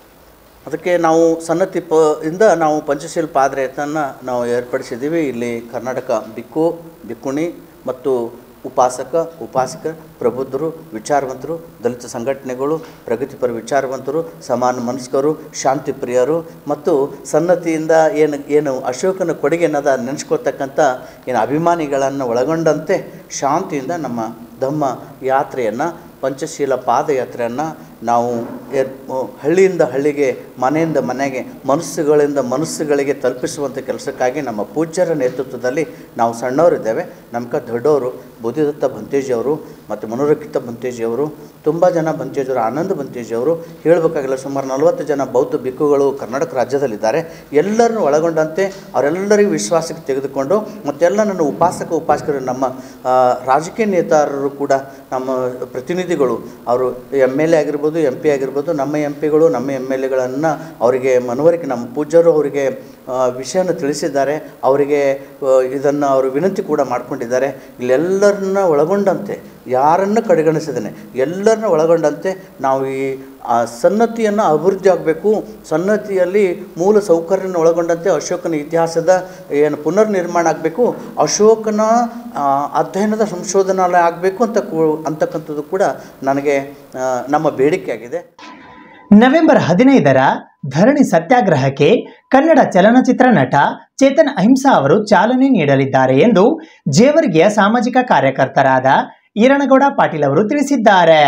ಅದಕ್ಕೆ ನಾವು ಸನ್ನತಿ ಪ ಇಂದ ನಾವು ಪಂಚಶೀಲ ಪಾದಯಾತ್ರೆಯನ್ನು ನಾವು ಏರ್ಪಡಿಸಿದ್ದೀವಿ ಇಲ್ಲಿ ಕರ್ನಾಟಕ ಬಿಕ್ಕು ಬಿಕ್ಕುಣಿ ಮತ್ತು ಉಪಾಸಕ ಉಪಾಸಕ ಪ್ರಬುದ್ಧರು ವಿಚಾರವಂತರು ದಲಿತ ಸಂಘಟನೆಗಳು ಪ್ರಗತಿಪರ ವಿಚಾರವಂತರು ಸಮಾನ ಮನಸ್ಕರು ಶಾಂತಿ ಪ್ರಿಯರು ಮತ್ತು ಸನ್ನತಿಯಿಂದ ಏನು ಏನು ಅಶೋಕನ ಕೊಡುಗೆ ಅನ್ನೋದ ನೆನೆಸ್ಕೊಳ್ತಕ್ಕಂಥ ಏನು ಅಭಿಮಾನಿಗಳನ್ನು ಒಳಗೊಂಡಂತೆ ಶಾಂತಿಯಿಂದ ನಮ್ಮ ಧಮ್ಮ ಯಾತ್ರೆಯನ್ನು ಪಂಚಶೀಲ ಪಾದಯಾತ್ರೆಯನ್ನು ನಾವು ಏರ್ ಹಳ್ಳಿಯಿಂದ ಹಳ್ಳಿಗೆ ಮನೆಯಿಂದ ಮನೆಗೆ ಮನಸ್ಸುಗಳಿಂದ ಮನಸ್ಸುಗಳಿಗೆ ತಲುಪಿಸುವಂಥ ಕೆಲಸಕ್ಕಾಗಿ ನಮ್ಮ ಪೂಜ್ಯರ ನೇತೃತ್ವದಲ್ಲಿ ನಾವು ಸಣ್ಣವರಿದ್ದೇವೆ ನಮ್ಗೆ ದೊಡ್ಡವರು ಬುದ್ಧಿದತ್ತ ಬಂತೇಜಿಯವರು ಮತ್ತು ಮನೋರಕಿತ ಬಂತೇಜಿಯವರು ತುಂಬ ಜನ ಬಂತೇಜಿಯವರು ಆನಂದ್ ಬಂತೇಜಿಯವರು ಹೇಳಬೇಕಾಗಿಲ್ಲ ಸುಮಾರು ನಲವತ್ತು ಜನ ಬೌದ್ಧ ಬಿಕ್ಕುಗಳು ಕರ್ನಾಟಕ ರಾಜ್ಯದಲ್ಲಿದ್ದಾರೆ ಎಲ್ಲರನ್ನು ಒಳಗೊಂಡಂತೆ ಅವರೆಲ್ಲರಿಗೂ ವಿಶ್ವಾಸಕ್ಕೆ ತೆಗೆದುಕೊಂಡು ಮತ್ತೆಲ್ಲ ನನ್ನ ಉಪಾಸಕ ಉಪಾಸಕರು ನಮ್ಮ ಆ, ರಾಜಕೀಯ ನೇತಾರರು ಕೂಡ ನಮ್ಮ ಪ್ರತಿನಿಧಿಗಳು ಅವರು ಎಮ್ ಎಲ್ ಎ ಆಗಿರ್ಬೋದು ಎಂ ಪಿ ಆಗಿರ್ಬೋದು ನಮ್ಮ ಎಂ ಪಿಗಳು ನಮ್ಮ ಎಮ್ ಎಲ್ ಎಗಳನ್ನು ಅವರಿಗೆ ಮನವರಿಕೆ ನಮ್ಮ ಪೂಜ್ಯರು ಅವರಿಗೆ ಆ, ವಿಷಯನ ತಿಳಿಸಿದ್ದಾರೆ ಅವರಿಗೆ ಇದನ್ನು ಅವರು ವಿನಂತಿ ಕೂಡ ಮಾಡಿಕೊಂಡಿದ್ದಾರೆ ಇಲ್ಲೆಲ್ಲರನ್ನ ಒಳಗೊಂಡಂತೆ ಯಾರನ್ನು ಕಡೆಗಣಿಸಿದ್ದೇನೆ ಎಲ್ಲರನ್ನ ಒಳಗೊಂಡಂತೆ ನಾವು ಈ ಆ ಸನ್ನತಿಯನ್ನು ಅಭಿವೃದ್ಧಿ ಆಗಬೇಕು ಸನ್ನತಿಯಲ್ಲಿ ಮೂಲ ಸೌಕರ್ಯನ ಒಳಗೊಂಡಂತೆ ಅಶೋಕನ ಇತಿಹಾಸದ ಏನು ಪುನರ್ ನಿರ್ಮಾಣ ಆಗಬೇಕು ಅಶೋಕನ ಆ, ಅಧ್ಯಯನದ ಸಂಶೋಧನಾಲಯ ಆಗಬೇಕು ಅಂತ ಕೂ- ಅಂತಕ್ಕಂಥದ್ದು ಕೂಡ ನನಗೆ ಆ, ನಮ್ಮ ಬೇಡಿಕೆಯಾಗಿದೆ ನವೆಂಬರ್ ಹದಿನೈದರ ಧರಣಿ ಸತ್ಯಾಗ್ರಹಕ್ಕೆ ಕನ್ನಡ ಚಲನಚಿತ್ರ ನಟ ಚೇತನ್ ಅಹಿಂಸಾ ಅವರು ಚಾಲನೆ ನೀಡಲಿದ್ದಾರೆ ಎಂದು ಜೇವರ್ಗಿಯ ಸಾಮಾಜಿಕ ಕಾರ್ಯಕರ್ತರಾದ ಈರಣಗೌಡ ಪಾಟೀಲ್ ಅವರು ತಿಳಿಸಿದ್ದಾರೆ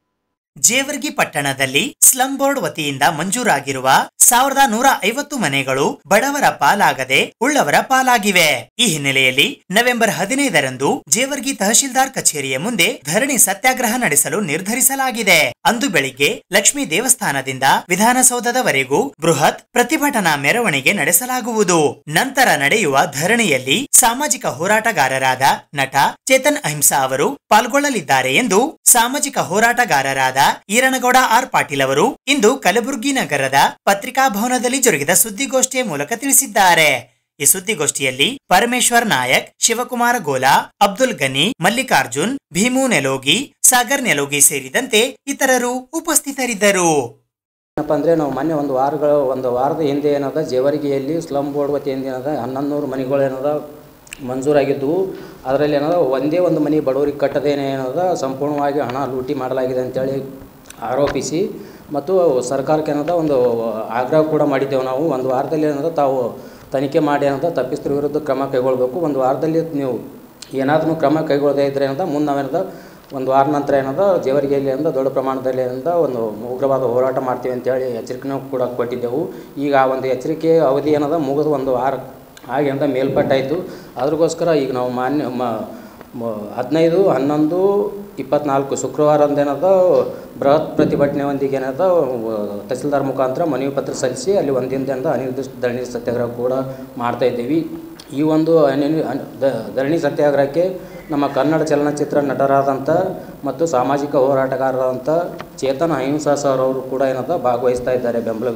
ಜೇವರ್ಗಿ ಪಟ್ಟಣದಲ್ಲಿ ಸ್ಲಂ ಬೋರ್ಡ್ ವತಿಯಿಂದ ಮಂಜೂರಾಗಿರುವ ಸಾವಿರದ ನೂರ ಐವತ್ತು ಮನೆಗಳು ಬಡವರ ಪಾಲಾಗದೆ ಉಳ್ಳವರ ಪಾಲಾಗಿವೆ ಈ ಹಿನ್ನೆಲೆಯಲ್ಲಿ ನವೆಂಬರ್ ಹದಿನೈದರಂದು ಜೇವರ್ಗಿ ತಹಶೀಲ್ದಾರ್ ಕಚೇರಿಯ ಮುಂದೆ ಧರಣಿ ಸತ್ಯಾಗ್ರಹ ನಡೆಸಲು ನಿರ್ಧರಿಸಲಾಗಿದೆ ಅಂದು ಬೆಳಿಗ್ಗೆ ಲಕ್ಷ್ಮೀ ದೇವಸ್ಥಾನದಿಂದ ವಿಧಾನಸೌಧದವರೆಗೂ ಬೃಹತ್ ಪ್ರತಿಭಟನಾ ಮೆರವಣಿಗೆ ನಡೆಸಲಾಗುವುದು ನಂತರ ನಡೆಯುವ ಧರಣಿಯಲ್ಲಿ ಸಾಮಾಜಿಕ ಹೋರಾಟಗಾರರಾದ ನಟ ಚೇತನ್ ಅಹಿಂಸಾ ಅವರು ಪಾಲ್ಗೊಳ್ಳಲಿದ್ದಾರೆ ಎಂದು ಸಾಮಾಜಿಕ ಹೋರಾಟಗಾರರಾದ ಈರಣಗೌಡ ಆರ್ ಪಾಟೀಲ್ ಅವರು ಇಂದು ಕಲಬುರಗಿ ನಗರದ ಪತ್ರಿಕಾ ಭವನದಲ್ಲಿ ಜರುಗಿದ ಸುದ್ದಿಗೋಷ್ಠಿಯ ಮೂಲಕ ತಿಳಿಸಿದ್ದಾರೆ ಈ ಸುದ್ದಿಗೋಷ್ಠಿಯಲ್ಲಿ ಪರಮೇಶ್ವರ್ ನಾಯಕ್ ಶಿವಕುಮಾರ ಗೋಲಾ ಅಬ್ದುಲ್ ಗನಿ ಮಲ್ಲಿಕಾರ್ಜುನ್ ಭೀಮು ನೆಲೋಗಿ ಸಾಗರ್ ನೆಲೋಗಿ ಸೇರಿದಂತೆ ಇತರರು ಉಪಸ್ಥಿತರಿದ್ದರು ಏನಪ್ಪ ಅಂದರೆ ನಾವು ಮೊನ್ನೆ ಒಂದು ವಾರಗಳ ಒಂದು ವಾರದ ಹಿಂದೆ ಏನದ ಜೇವರ್ಗಿಯಲ್ಲಿ ಸ್ಲಮ್ ಬೋರ್ಡ್ ವತಿಯಿಂದ ಏನದ ಹನ್ನೊಂದು ನೂರು ಮನೆಗಳು ಏನದ ಮಂಜೂರಾಗಿದ್ದವು ಅದರಲ್ಲಿ ಏನದ ಒಂದೇ ಒಂದು ಮನೆ ಬಡವರಿಗೆ ಕಟ್ಟದೇನೆ ಏನದ ಸಂಪೂರ್ಣವಾಗಿ ಹಣ ಲೂಟಿ ಮಾಡಲಾಗಿದೆ ಅಂತೇಳಿ ಆರೋಪಿಸಿ ಮತ್ತು ಸರ್ಕಾರಕ್ಕೆ ಏನದ ಒಂದು ಆಗ್ರಹ ಕೂಡ ಮಾಡಿದ್ದೆವು ನಾವು ಒಂದು ವಾರದಲ್ಲಿ ಏನದ ತಾವು ತನಿಖೆ ಮಾಡಿ ಏನದ ತಪ್ಪಿಸ್ತರ ವಿರುದ್ಧ ಕ್ರಮ ಕೈಗೊಳ್ಳಬೇಕು ಒಂದು ವಾರದಲ್ಲಿ ನೀವು ಏನಾದರೂ ಕ್ರಮ ಕೈಗೊಳ್ಳದೇ ಇದ್ದರೆ ಏನದ ಮುಂದೆ ನಾವೇನದ ಒಂದು ವಾರ ನಂತರ ಏನದ ಜೇವರಿಗೆಯಲ್ಲಿ ಏನದ ದೊಡ್ಡ ಪ್ರಮಾಣದಲ್ಲಿ ಏನದ ಒಂದು ಉಗ್ರವಾದ ಹೋರಾಟ ಮಾಡ್ತೀವಿ ಅಂತೇಳಿ ಎಚ್ಚರಿಕೆನೂ ಕೂಡ ಕೊಟ್ಟಿದ್ದೆವು ಈಗ ಆ ಒಂದು ಎಚ್ಚರಿಕೆ ಅವಧಿ ಏನದ ಮುಗಿದು ಒಂದು ವಾರ ಹಾಗೆ ಅಂತ ಮೇಲ್ಪಟ್ಟಾಯಿತು ಅದ್ರಗೋಸ್ಕರ ಈಗ ನಾವು ಮಾನ್ಯ ಮ ಮ- ಹದಿನೈದು ಹನ್ನೊಂದು ಇಪ್ಪತ್ನಾಲ್ಕು ಶುಕ್ರವಾರಂದೇನದ ಬೃಹತ್ ಪ್ರತಿಭಟನೆಯೊಂದಿಗೆ ಏನದ ತಹಸೀಲ್ದಾರ್ ಮುಖಾಂತರ ಮನವಿ ಪತ್ರ ಸಲ್ಲಿಸಿ ಅಲ್ಲಿ ಒಂದಿನದಿಂದ ಅನಿರ್ದಿಷ್ಟ ಧರಣಿ ಸತ್ಯಾಗ್ರಹ ಕೂಡ ಮಾಡ್ತಾ ಇದ್ದೀವಿ ಈ ಒಂದು ಅನಿ- ಅನ್- ದ- ಧರಣಿ ಸತ್ಯಾಗ್ರಹಕ್ಕೆ ನಮ್ಮ ಕನ್ನಡ ಚಲನಚಿತ್ರ ನಟರಾದಂಥ ಮತ್ತು ಸಾಮಾಜಿಕ ಹೋರಾಟಗಾರರಾದಂಥ ಚೇತನ್ ಅಹಿಂಸಾ ಸರ್ ಅವರು ಕೂಡ ಏನದ ಭಾಗವಹಿಸ್ತಾ ಇದ್ದಾರೆ ಬೆಂಬಲ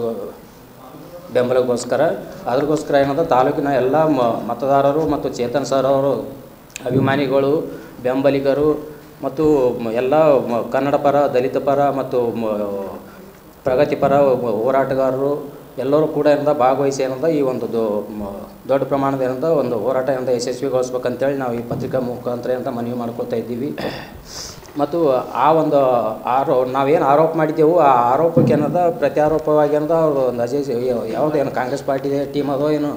ಬೆಂಬಲಕ್ಕೋಸ್ಕರ ಅದ್ರಗೋಸ್ಕರ ಏನದ ತಾಲೂಕಿನ ಎಲ್ಲ ಮ ಮತದಾರರು ಮತ್ತು ಚೇತನ್ ಸರ್ ಅವರು ಅಭಿಮಾನಿಗಳು ಬೆಂಬಲಿಗರು ಮತ್ತು ಮ- ಎಲ್ಲ ಮ- ಕನ್ನಡ ಪರ ದಲಿತ ಪರ ಮತ್ತು ಮ- ಪ್ರಗತಿಪರ ಮ- ಹೋರಾಟಗಾರರು ಎಲ್ಲರೂ ಕೂಡ ಏನದ ಭಾಗವಹಿಸಿ ಏನದ ಈ ಒಂದು ದೊ- ಮ- ದೊಡ್ಡ ಪ್ರಮಾಣದ ಏನದ ಒಂದು ಹೋರಾಟ ಏನದ ಯಶಸ್ವಿಗೊಳಿಸ್ಬೇಕಂತೇಳಿ ನಾವು ಈ ಪತ್ರಿಕಾ ಮುಖಾಂತರ ಏನದ ಮನವಿ ಮಾಡ್ಕೊತಾ ಇದ್ದೀವಿ ಮತ್ತು ಆ ಒಂದು ಆರೋ ನಾವೇನು ಆರೋಪ ಮಾಡಿದ್ದೆವು ಆ ಆರೋಪಕ್ಕೆ ಏನದ ಪ್ರತ್ಯಾರೋಪವಾಗಿ ಏನದ ಅವರು ಒಂದು ಅಜಯ್ ಯಾವುದೇನು ಏನು ಕಾಂಗ್ರೆಸ್ ಪಾರ್ಟಿ ಟೀಮ್ ಅದೋ ಏನು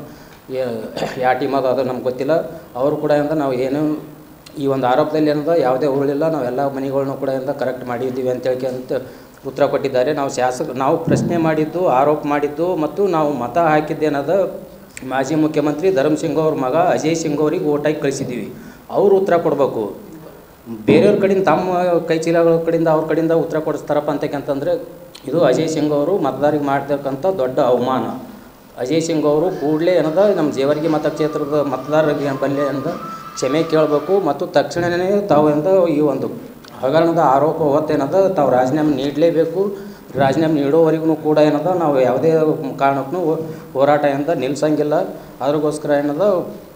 ಯಾವ ಟೀಮ್ ಅದೋ ಅದು ನಮ್ಗೆ ಗೊತ್ತಿಲ್ಲ ಅವರು ಕೂಡ ಏನದ ನಾವು ಏನು ಈ ಒಂದು ಆರೋಪದಲ್ಲಿ ಏನದ ಯಾವುದೇ ಉರುಳಿಲ್ಲ ನಾವೆಲ್ಲ ಮನೆಗಳ್ನು ಕೂಡ ಏನದ ಕರೆಕ್ಟ್ ಮಾಡಿದ್ದೀವಿ ಅಂತೇಳಿ ಅಂತ ಉತ್ತರ ಕೊಟ್ಟಿದ್ದಾರೆ ನಾವು ಶಾಸಕ ನಾವು ಪ್ರಶ್ನೆ ಮಾಡಿದ್ದು ಆರೋಪ ಮಾಡಿದ್ದು ಮತ್ತು ನಾವು ಮತ ಹಾಕಿದ್ದೇನದ ಮಾಜಿ ಮುಖ್ಯಮಂತ್ರಿ ಧರ್ಮ್ ಸಿಂಗ್ ಅವ್ರ ಮಗ ಅಜಯ್ ಸಿಂಗ್ ಅವ್ರಿಗೆ ಓಟ್ ಹಾಕಿ ಕಳಿಸಿದ್ದೀವಿ ಅವರು ಉತ್ತರ ಕೊಡಬೇಕು ಬೇರೆಯವ್ರ ಕಡೆಯಿಂದ ತಮ್ಮ ಕೈ ಚೀಲಗಳ ಕಡೆಯಿಂದ ಅವ್ರ ಕಡೆಯಿಂದ ಉತ್ತರ ಕೊಡಿಸ್ತಾರಪ್ಪ ಅಂತಕ್ಕಂತಂದರೆ ಇದು ಅಜಯ್ ಸಿಂಗ್ ಅವರು ಮತದಾರಿಗೆ ಮಾಡ್ತಕ್ಕಂಥ ದೊಡ್ಡ ಅವಮಾನ ಅಜಯ್ ಸಿಂಗ್ ಅವರು ಕೂಡಲೇ ಏನದ ನಮ್ಮ ಜೇವರ್ಗಿ ಮತಕ್ಷೇತ್ರದ ಮತದಾರರಿಗೆ ಬಲ್ಲಿ ಏನದ ಕ್ಷಮೆ ಕೇಳಬೇಕು ಮತ್ತು ತಕ್ಷಣವೇ ತಾವು ಏನದ ಈ ಒಂದು ಹಗರಣದ ಆರೋಪ ಹೊತ್ತೇನದ ತಾವು ರಾಜೀನಾಮೆ ನೀಡಲೇಬೇಕು ರಾಜೀನಾಮೆ ನೀಡೋವರೆಗೂ ಕೂಡ ಏನದ ನಾವು ಯಾವುದೇ ಕಾರಣಕ್ಕೂ ಹೋರಾಟ ಏನದ ನಿಲ್ಸಂಗಿಲ್ಲ ಅದ್ರಗೋಸ್ಕರ ಏನದ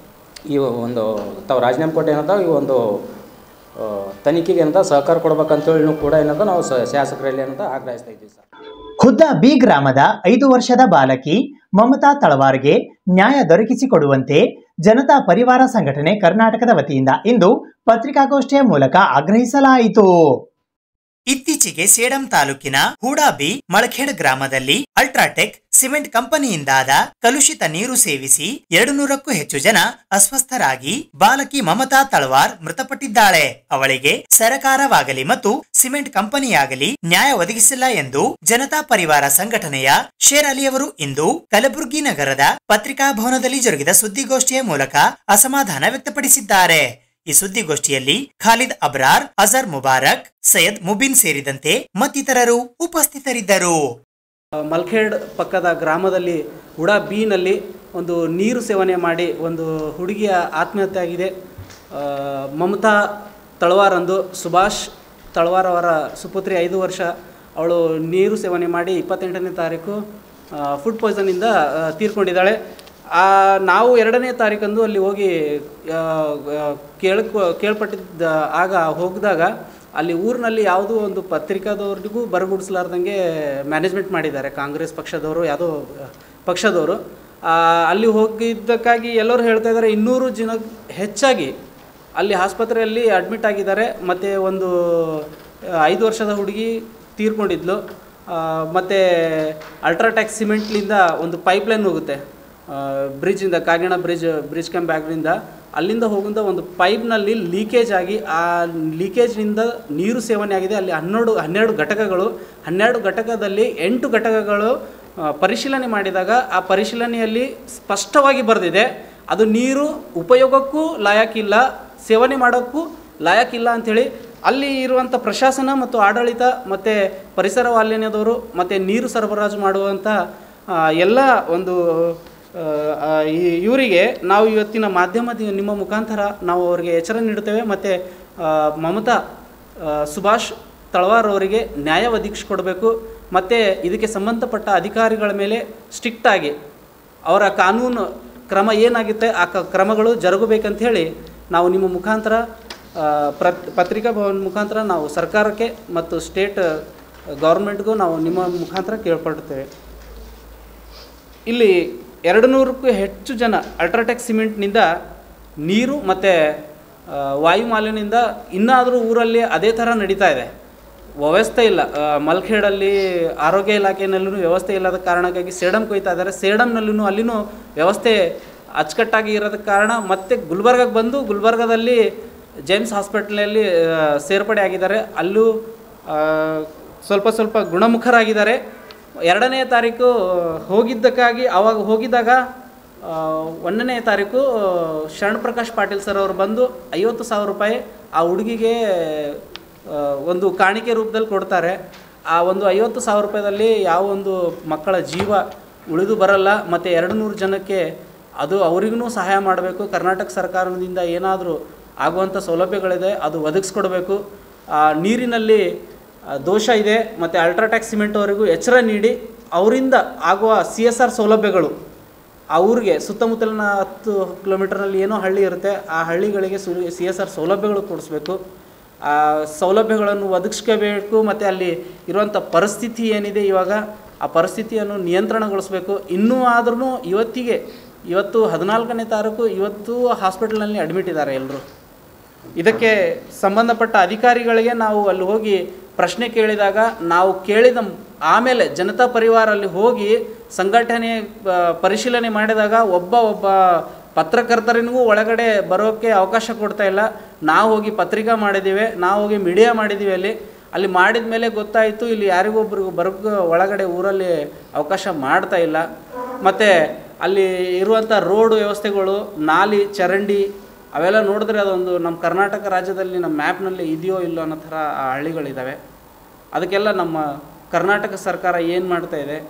ಈ ಒಂದು ತಾವು ರಾಜೀನಾಮೆ ಕೊಟ್ಟು ಏನದ ಈ ಒಂದು ಆ, ತನಿಖೆಗೆ ಏನದ ಸಹಕಾರ ಕೊಡ್ಬೇಕಂತೇಳಿ ಕೂಡ ಏನದ ನಾವು ಸ- ಶಾಸಕರಲ್ಲಿ ಏನದ ಆಗ್ರಹಿಸ್ತಾ ಇದ್ದೀವಿ ಸರ್ ಖುದ್ದ ಬಿ ಗ್ರಾಮದ ಐದು ವರ್ಷದ ಬಾಲಕಿ ಮಮತಾ ತಳವಾರ್ಗೆ ನ್ಯಾಯ ದೊರಕಿಸಿಕೊಡುವಂತೆ ಜನತಾ ಪರಿವಾರ ಸಂಘಟನೆ ಕರ್ನಾಟಕದ ವತಿಯಿಂದ ಇಂದು ಪತ್ರಿಕಾಗೋಷ್ಠಿಯ ಮೂಲಕ ಆಗ್ರಹಿಸಲಾಯಿತು ಇತ್ತೀಚೆಗೆ ಸೇಡಂ ತಾಲೂಕಿನ ಹೂಡಾಬಿ ಮಳಖೇಡ್ ಗ್ರಾಮದಲ್ಲಿ ಅಲ್ಟ್ರಾಟೆಕ್ ಸಿಮೆಂಟ್ ಕಂಪನಿಯಿಂದಾದ ಕಲುಷಿತ ನೀರು ಸೇವಿಸಿ ಎರಡು ನೂರಕ್ಕೂ ಹೆಚ್ಚು ಜನ ಅಸ್ವಸ್ಥರಾಗಿ ಬಾಲಕಿ ಮಮತಾ ತಳವಾರ್ ಮೃತಪಟ್ಟಿದ್ದಾಳೆ ಅವಳಿಗೆ ಸರಕಾರವಾಗಲಿ ಮತ್ತು ಸಿಮೆಂಟ್ ಕಂಪನಿಯಾಗಲಿ ನ್ಯಾಯ ಒದಗಿಸಿಲ್ಲ ಎಂದು ಜನತಾ ಪರಿವಾರ ಸಂಘಟನೆಯ ಶೇರ್ ಅಲಿಯವರು ಇಂದು ಕಲಬುರಗಿ ನಗರದ ಪತ್ರಿಕಾ ಭವನದಲ್ಲಿ ಜರುಗಿದ ಸುದ್ದಿಗೋಷ್ಠಿಯ ಮೂಲಕ ಅಸಮಾಧಾನ ವ್ಯಕ್ತಪಡಿಸಿದ್ದಾರೆ ಈ ಸುದ್ದಿಗೋಷ್ಠಿಯಲ್ಲಿ ಖಾಲಿದ್ ಅಬ್ರಾರ್ ಅಜರ್ ಮುಬಾರಕ್ ಸೈಯದ್ ಮುಬಿನ್ ಸೇರಿದಂತೆ ಮತ್ತಿತರರು ಉಪಸ್ಥಿತರಿದ್ದರು ಮಲ್ಖೇಡ್ ಪಕ್ಕದ ಗ್ರಾಮದಲ್ಲಿ ಉಡಾ ಬೀನಲ್ಲಿ ಒಂದು ನೀರು ಸೇವನೆ ಮಾಡಿ ಒಂದು ಹುಡುಗಿಯ ಆತ್ಮಹತ್ಯೆ ಆಗಿದೆ ಆ, ಮಮತಾ ತಳವಾರ್ ಅಂದು ಸುಭಾಷ್ ತಳವಾರ್ ಅವರ ಸುಪುತ್ರಿ ಐದು ವರ್ಷ ಅವಳು ನೀರು ಸೇವನೆ ಮಾಡಿ ಇಪ್ಪತ್ತೆಂಟನೇ ತಾರೀಕು ಫುಡ್ ಪಾಯ್ಸನಿಂದ ತೀರ್ಕೊಂಡಿದ್ದಾಳೆ ಆ, ನಾವು ಎರಡನೇ ತಾರೀಕಂದು ಅಲ್ಲಿ ಹೋಗಿ ಆ, ಆ, ಕೇಳ್ಕೊ ಕೇಳ್ಪಟ್ಟಿದ್ದ ಆಗ ಹೋಗಿದಾಗ ಅಲ್ಲಿ ಊರಿನಲ್ಲಿ ಯಾವುದೋ ಒಂದು ಪತ್ರಿಕಾದವ್ರಿಗೂ ಬರಗುಡಿಸಲಾರ್ದಂಗೆ ಮ್ಯಾನೇಜ್ಮೆಂಟ್ ಮಾಡಿದ್ದಾರೆ ಕಾಂಗ್ರೆಸ್ ಪಕ್ಷದವರು ಯಾವುದೋ ಪಕ್ಷದವರು ಆ, ಅಲ್ಲಿ ಹೋಗಿದ್ದಕ್ಕಾಗಿ ಎಲ್ಲರೂ ಹೇಳ್ತಾ ಇದ್ದಾರೆ ಇನ್ನೂರು ಜನ ಹೆಚ್ಚಾಗಿ ಅಲ್ಲಿ ಆಸ್ಪತ್ರೆಯಲ್ಲಿ ಅಡ್ಮಿಟ್ ಆಗಿದ್ದಾರೆ ಮತ್ತು ಒಂದು ಆ, ಐದು ವರ್ಷದ ಹುಡುಗಿ ತೀರ್ಕೊಂಡಿದ್ಲು ಮತ್ತು ಅಲ್ಟ್ರಾಟ್ಯಾಕ್ ಸಿಮೆಂಟ್ಲಿಂದ ಒಂದು ಪೈಪ್ಲೈನ್ ಹೋಗುತ್ತೆ ಬ್ರಿಡ್ಜಿಂದ ಕಾಗಿಣ ಬ್ರಿಡ್ಜ್ ಬ್ರಿಡ್ಜ್ ಕಮ್ ಬ್ಯಾಗ್ನಿಂದ ಅಲ್ಲಿಂದ ಹೋಗುವಂಥ ಒಂದು ಪೈಪ್ನಲ್ಲಿ ಲೀಕೇಜ್ ಆಗಿ ಆ ಲೀಕೇಜ್ನಿಂದ ನೀರು ಸೇವನೆ ಆಗಿದೆ ಅಲ್ಲಿ ಹನ್ನೆರಡು ಹನ್ನೆರಡು ಘಟಕಗಳು ಹನ್ನೆರಡು ಘಟಕದಲ್ಲಿ ಎಂಟು ಘಟಕಗಳು ಆ, ಪರಿಶೀಲನೆ ಮಾಡಿದಾಗ ಆ ಪರಿಶೀಲನೆಯಲ್ಲಿ ಸ್ಪಷ್ಟವಾಗಿ ಬರೆದಿದೆ ಅದು ನೀರು ಉಪಯೋಗಕ್ಕೂ ಲಾಯಕ್ಕಿಲ್ಲ ಸೇವನೆ ಮಾಡೋಕ್ಕೂ ಲಾಯಕ್ಕಿಲ್ಲ ಅಂಥೇಳಿ ಅಲ್ಲಿ ಇರುವಂಥ ಪ್ರಶಾಸನ ಮತ್ತು ಆಡಳಿತ ಮತ್ತು ಪರಿಸರ ಮಾಲಿನ್ಯದವರು ಮತ್ತು ನೀರು ಸರಬರಾಜು ಮಾಡುವಂಥ ಆ, ಎಲ್ಲ ಒಂದು ಆ, ಆ, ಈ ಇವರಿಗೆ ನಾವು ಇವತ್ತಿನ ಮಾಧ್ಯಮದ ನಿಮ್ಮ ಮುಖಾಂತರ ನಾವು ಅವರಿಗೆ ಎಚ್ಚರ ನೀಡುತ್ತೇವೆ ಮತ್ತು ಮಮತಾ ಆ, ಸುಭಾಷ್ ತಳವಾರ್ ಅವರಿಗೆ ನ್ಯಾಯ ಒದಗಿಸಿಕೊಡಬೇಕು ಮತ್ತು ಇದಕ್ಕೆ ಸಂಬಂಧಪಟ್ಟ ಅಧಿಕಾರಿಗಳ ಮೇಲೆ ಸ್ಟ್ರಿಕ್ಟಾಗಿ ಅವರ ಕಾನೂನು ಕ್ರಮ ಏನಾಗುತ್ತೆ ಆ ಕ- ಕ್ರಮಗಳು ಜರುಗಬೇಕಂತ ಹೇಳಿ ನಾವು ನಿಮ್ಮ ಮುಖಾಂತರ ಆ, ಪ್ರತ್ ಪತ್ರಿಕಾ ಭವನ ಮುಖಾಂತರ ನಾವು ಸರ್ಕಾರಕ್ಕೆ ಮತ್ತು ಸ್ಟೇಟ್ ಗೌರ್ಮೆಂಟ್ಗೂ ನಾವು ನಿಮ್ಮ ಮುಖಾಂತರ ಕೇಳ್ಪಡುತ್ತೇವೆ ಇಲ್ಲಿ ಎರಡು ನೂರಕ್ಕೂ ಹೆಚ್ಚು ಜನ ಅಲ್ಟ್ರಾಟೆಕ್ ಸಿಮೆಂಟ್ನಿಂದ ನೀರು ಮತ್ತು ವಾಯು ಮಾಲಿನ್ಯದಿಂದ ಇನ್ನಾದರೂ ಊರಲ್ಲಿ ಅದೇ ಥರ ನಡೀತಾ ಇದೆ ವ್ಯವಸ್ಥೆ ಇಲ್ಲ ಆ, ಮಲ್ಖೇಡಲ್ಲಿ ಆರೋಗ್ಯ ಇಲಾಖೆಯಲ್ಲೂ ವ್ಯವಸ್ಥೆ ಇಲ್ಲದ ಕಾರಣಕ್ಕಾಗಿ ಸೇಡಮ್ ಕೊಯ್ತಾ ಇದ್ದಾರೆ ಸೇಡಮ್ನಲ್ಲೂ ಅಲ್ಲಿನೂ ವ್ಯವಸ್ಥೆ ಅಚ್ಚುಕಟ್ಟಾಗಿ ಇರೋದಕ್ಕೆ ಕಾರಣ ಮತ್ತೆ ಗುಲ್ಬರ್ಗಕ್ಕೆ ಬಂದು ಗುಲ್ಬರ್ಗದಲ್ಲಿ ಜೇಮ್ಸ್ ಹಾಸ್ಪಿಟ್ಲಲ್ಲಿ ಆ, ಸೇರ್ಪಡೆ ಆಗಿದ್ದಾರೆ ಅಲ್ಲೂ ಆ, ಸ್ವಲ್ಪ ಸ್ವಲ್ಪ ಗುಣಮುಖರಾಗಿದ್ದಾರೆ ಎರಡನೇ ತಾರೀಕು ಹೋಗಿದ್ದಕ್ಕಾಗಿ ಅವಾಗ ಹೋಗಿದ್ದಾಗ ಆ, ಒಂದನೇ ತಾರೀಕು ಶರಣ್ ಪ್ರಕಾಶ್ ಪಾಟೀಲ್ ಸರ್ ಅವರು ಬಂದು ಐವತ್ತು ಸಾವಿರ ರೂಪಾಯಿ ಆ ಹುಡುಗಿಗೆ ಆ, ಒಂದು ಕಾಣಿಕೆ ರೂಪದಲ್ಲಿ ಕೊಡ್ತಾರೆ ಆ ಒಂದು ಐವತ್ತು ಸಾವಿರ ರೂಪಾಯಿದಲ್ಲಿ ಯಾವ ಒಂದು ಮಕ್ಕಳ ಜೀವ ಉಳಿದು ಬರಲ್ಲ ಮತ್ತು ಎರಡು ನೂರು ಜನಕ್ಕೆ ಅದು ಅವರಿಗೂ ಸಹಾಯ ಮಾಡಬೇಕು ಕರ್ನಾಟಕ ಸರ್ಕಾರದಿಂದ ಏನಾದರೂ ಆಗುವಂಥ ಸೌಲಭ್ಯಗಳಿದೆ ಅದು ಒದಗಿಸ್ಕೊಡ್ಬೇಕು ಆ ನೀರಿನಲ್ಲಿ ಆ, ದೋಷ ಇದೆ ಮತ್ತು ಅಲ್ಟ್ರಾಟ್ಯಾಕ್ ಸಿಮೆಂಟ್ ಅವರಿಗೂ ಎಚ್ಚರ ನೀಡಿ ಅವರಿಂದ ಆಗುವ ಸಿ ಎಸ್ ಆರ್ ಸೌಲಭ್ಯಗಳು ಆ ಊರಿಗೆ ಸುತ್ತಮುತ್ತಲಿನ ಹತ್ತು ಕಿಲೋಮೀಟರ್ನಲ್ಲಿ ಏನೋ ಹಳ್ಳಿ ಇರುತ್ತೆ ಆ ಹಳ್ಳಿಗಳಿಗೆ ಸು ಸಿ ಎಸ್ ಆರ್ ಸೌಲಭ್ಯಗಳು ಕೊಡಿಸ್ಬೇಕು ಆ ಸೌಲಭ್ಯಗಳನ್ನು ಒದಗಿಸ್ಕೋಬೇಕು ಮತ್ತು ಅಲ್ಲಿ ಇರುವಂಥ ಪರಿಸ್ಥಿತಿ ಏನಿದೆ ಇವಾಗ ಆ ಪರಿಸ್ಥಿತಿಯನ್ನು ನಿಯಂತ್ರಣಗೊಳಿಸಬೇಕು ಇನ್ನೂ ಆದ್ರೂ ಇವತ್ತಿಗೆ ಇವತ್ತು ಹದಿನಾಲ್ಕನೇ ತಾರೀಕು ಇವತ್ತು ಹಾಸ್ಪಿಟಲ್ನಲ್ಲಿ ಅಡ್ಮಿಟ್ ಇದ್ದಾರೆ ಎಲ್ಲರೂ ಇದಕ್ಕೆ ಸಂಬಂಧಪಟ್ಟ ಅಧಿಕಾರಿಗಳಿಗೆ ನಾವು ಅಲ್ಲಿ ಹೋಗಿ ಪ್ರಶ್ನೆ ಕೇಳಿದಾಗ ನಾವು ಕೇಳಿದ ಮ್- ಆಮೇಲೆ ಜನತಾ ಪರಿವಾರ ಅಲ್ಲಿ ಹೋಗಿ ಸಂಘಟನೆ ಆ, ಪರಿಶೀಲನೆ ಮಾಡಿದಾಗ ಒಬ್ಬ ಒಬ್ಬ ಪತ್ರಕರ್ತರಿಗೂ ಒಳಗಡೆ ಬರೋಕ್ಕೆ ಅವಕಾಶ ಕೊಡ್ತಾ ಇಲ್ಲ ನಾವು ಹೋಗಿ ಪತ್ರಿಕಾ ಮಾಡಿದ್ದೀವಿ ನಾವು ಹೋಗಿ ಮೀಡಿಯಾ ಮಾಡಿದ್ದೀವಿ ಅಲ್ಲಿ ಅಲ್ಲಿ ಮಾಡಿದ ಮೇಲೆ ಗೊತ್ತಾಯಿತು ಇಲ್ಲಿ ಯಾರಿಗೊಬ್ರಿಗೂ ಬರೋಕ್ಕೆ ಒಳಗಡೆ ಊರಲ್ಲಿ ಅವಕಾಶ ಮಾಡ್ತಾ ಇಲ್ಲ ಮತ್ತು ಅಲ್ಲಿ ಇರುವಂಥ ರೋಡ್ ವ್ಯವಸ್ಥೆಗಳು ನಾಲಿ ಚರಂಡಿ ಅವೆಲ್ಲ ನೋಡಿದ್ರೆ ಅದೊಂದು ನಮ್ಮ ಕರ್ನಾಟಕ ರಾಜ್ಯದಲ್ಲಿ ನಮ್ಮ ಮ್ಯಾಪ್ನಲ್ಲಿ ಇದೆಯೋ ಇಲ್ಲೋ ಅನ್ನೋ ಥರ ಆ ಹಳ್ಳಿಗಳಿದ್ದಾವೆ ಅದಕ್ಕೆಲ್ಲ ನಮ್ಮ ಕರ್ನಾಟಕ ಸರ್ಕಾರ ಏನು ಮಾಡ್ತಾ ಇದೆ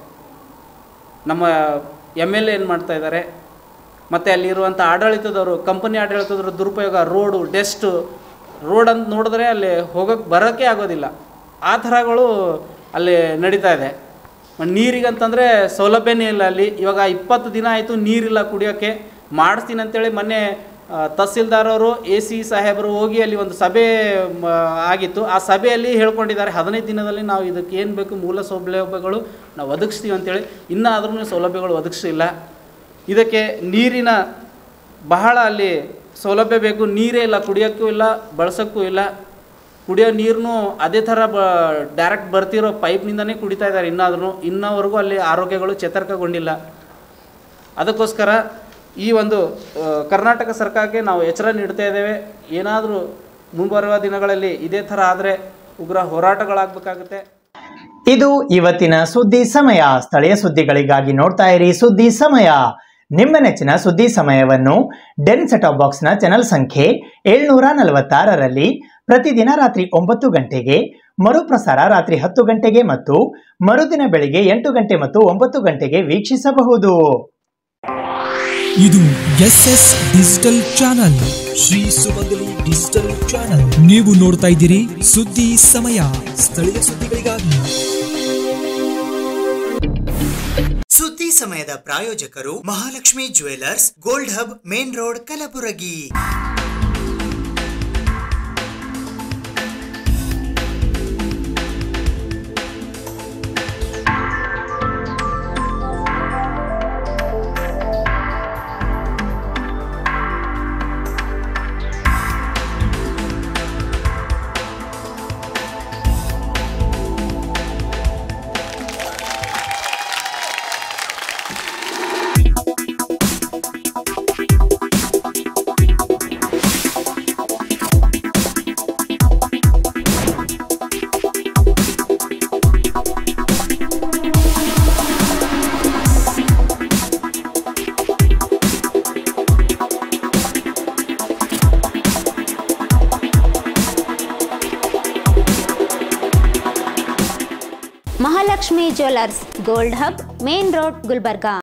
ನಮ್ಮ ಎಮ್ ಎಲ್ ಎ ಏನು ಮಾಡ್ತಾ ಇದ್ದಾರೆ ಮತ್ತು ಅಲ್ಲಿರುವಂಥ ಆಡಳಿತದವರು ಕಂಪನಿ ಆಡಳಿತದವರು ದುರುಪಯೋಗ ರೋಡು ಡೆಸ್ಟು ರೋಡ್ ಅಂತ ನೋಡಿದ್ರೆ ಅಲ್ಲಿ ಹೋಗೋಕ್ಕೆ ಬರೋಕ್ಕೆ ಆಗೋದಿಲ್ಲ ಆ ಥರಗಳು ಅಲ್ಲಿ ನಡೀತಾ ಇದೆ ಮ- ನೀರಿಗಂತಂದರೆ ಸೌಲಭ್ಯನೇ ಇಲ್ಲ ಅಲ್ಲಿ ಇವಾಗ ಇಪ್ಪತ್ತು ದಿನ ಆಯಿತು ನೀರಿಲ್ಲ ಕುಡಿಯೋಕ್ಕೆ ಮಾಡಿಸ್ತೀನಿ ಅಂತೇಳಿ ಮೊನ್ನೆ ಆ, ತಹಸೀಲ್ದಾರ್ ಅವರು ಎ ಸಿ ಸಾಹೇಬರು ಹೋಗಿ ಅಲ್ಲಿ ಒಂದು ಸಭೆ ಮ, ಆಗಿತ್ತು ಆ ಸಭೆಯಲ್ಲಿ ಹೇಳ್ಕೊಂಡಿದ್ದಾರೆ ಹದಿನೈದು ದಿನದಲ್ಲಿ ನಾವು ಇದಕ್ಕೆ ಏನು ಬೇಕು ಮೂಲ ಸೌಲಭ್ಯಗಳು ನಾವು ಒದಗಿಸ್ತೀವಿ ಅಂತೇಳಿ ಇನ್ನೂ ಆದ್ರೂ ಸೌಲಭ್ಯಗಳು ಒದಗಿಸಿಲ್ಲ ಇದಕ್ಕೆ ನೀರಿನ ಬಹಳ ಅಲ್ಲಿ ಸೌಲಭ್ಯ ಬೇಕು ನೀರೇ ಇಲ್ಲ ಕುಡಿಯೋಕ್ಕೂ ಇಲ್ಲ ಬಳಸೋಕ್ಕೂ ಇಲ್ಲ ಕುಡಿಯೋ ನೀರನ್ನು ಅದೇ ಥರ ಬ ಡೈರೆಕ್ಟ್ ಬರ್ತಿರೋ ಪೈಪ್ನಿಂದನೇ ಕುಡಿತಾ ಇದ್ದಾರೆ ಇನ್ನಾದ್ರೂ ಇನ್ನವರೆಗೂ ಅಲ್ಲಿ ಆರೋಗ್ಯಗಳು ಚೇತರಿಕೆಗೊಂಡಿಲ್ಲ ಅದಕ್ಕೋಸ್ಕರ ಈ ಒಂದು ಆ, ಕರ್ನಾಟಕ ಸರ್ಕಾರಕ್ಕೆ ನಾವು ಎಚ್ಚರ ನೀಡ್ತಾ ಇದ್ದೇವೆ ಏನಾದರೂ ಮುಂಬರುವ ದಿನಗಳಲ್ಲಿ ಇದೇ ಥರ ಆದರೆ ಉಗ್ರ ಹೋರಾಟಗಳಾಗಬೇಕಾಗುತ್ತೆ ಇದು ಇವತ್ತಿನ ಸುದ್ದಿ ಸಮಯ ಸ್ಥಳೀಯ ಸುದ್ದಿಗಳಿಗಾಗಿ ನೋಡ್ತಾ ಇರಿ ಸುದ್ದಿ ಸಮಯ ನಿಮ್ಮ ನೆಚ್ಚಿನ ಸುದ್ದಿ ಸಮಯವನ್ನು ಡೆನ್ ಸೆಟಾಪ್ ಬಾಕ್ಸ್ನ ಚಾನೆಲ್ ಸಂಖ್ಯೆ ಏಳ್ನೂರ ನಲವತ್ತಾರರಲ್ಲಿ ಪ್ರತಿದಿನ ರಾತ್ರಿ ಒಂಬತ್ತು ಗಂಟೆಗೆ ಮರುಪ್ರಸಾರ ರಾತ್ರಿ ಹತ್ತು ಗಂಟೆಗೆ ಮತ್ತು ಮರುದಿನ ಬೆಳಿಗ್ಗೆ ಎಂಟು ಗಂಟೆ ಮತ್ತು ಒಂಬತ್ತು ಗಂಟೆಗೆ ವೀಕ್ಷಿಸಬಹುದು ಇದು S S digital channel Shri Sumangali digital channel ನೀವು ನೋಡ್ತಾ ಇದ್ದೀರಿ ಸುದ್ದಿ ಸಮಯ ಸ್ಥಳೀಯ ಸುದ್ದಿಗಳಿಗಾಗಿ ಸುದ್ದಿ ಸಮಯದ ಪ್ರಾಯೋಜಕರು Mahalakshmi jewellers gold hub main road Kalaburagi Mahalakshmi jewellers gold hub main road Gulbarga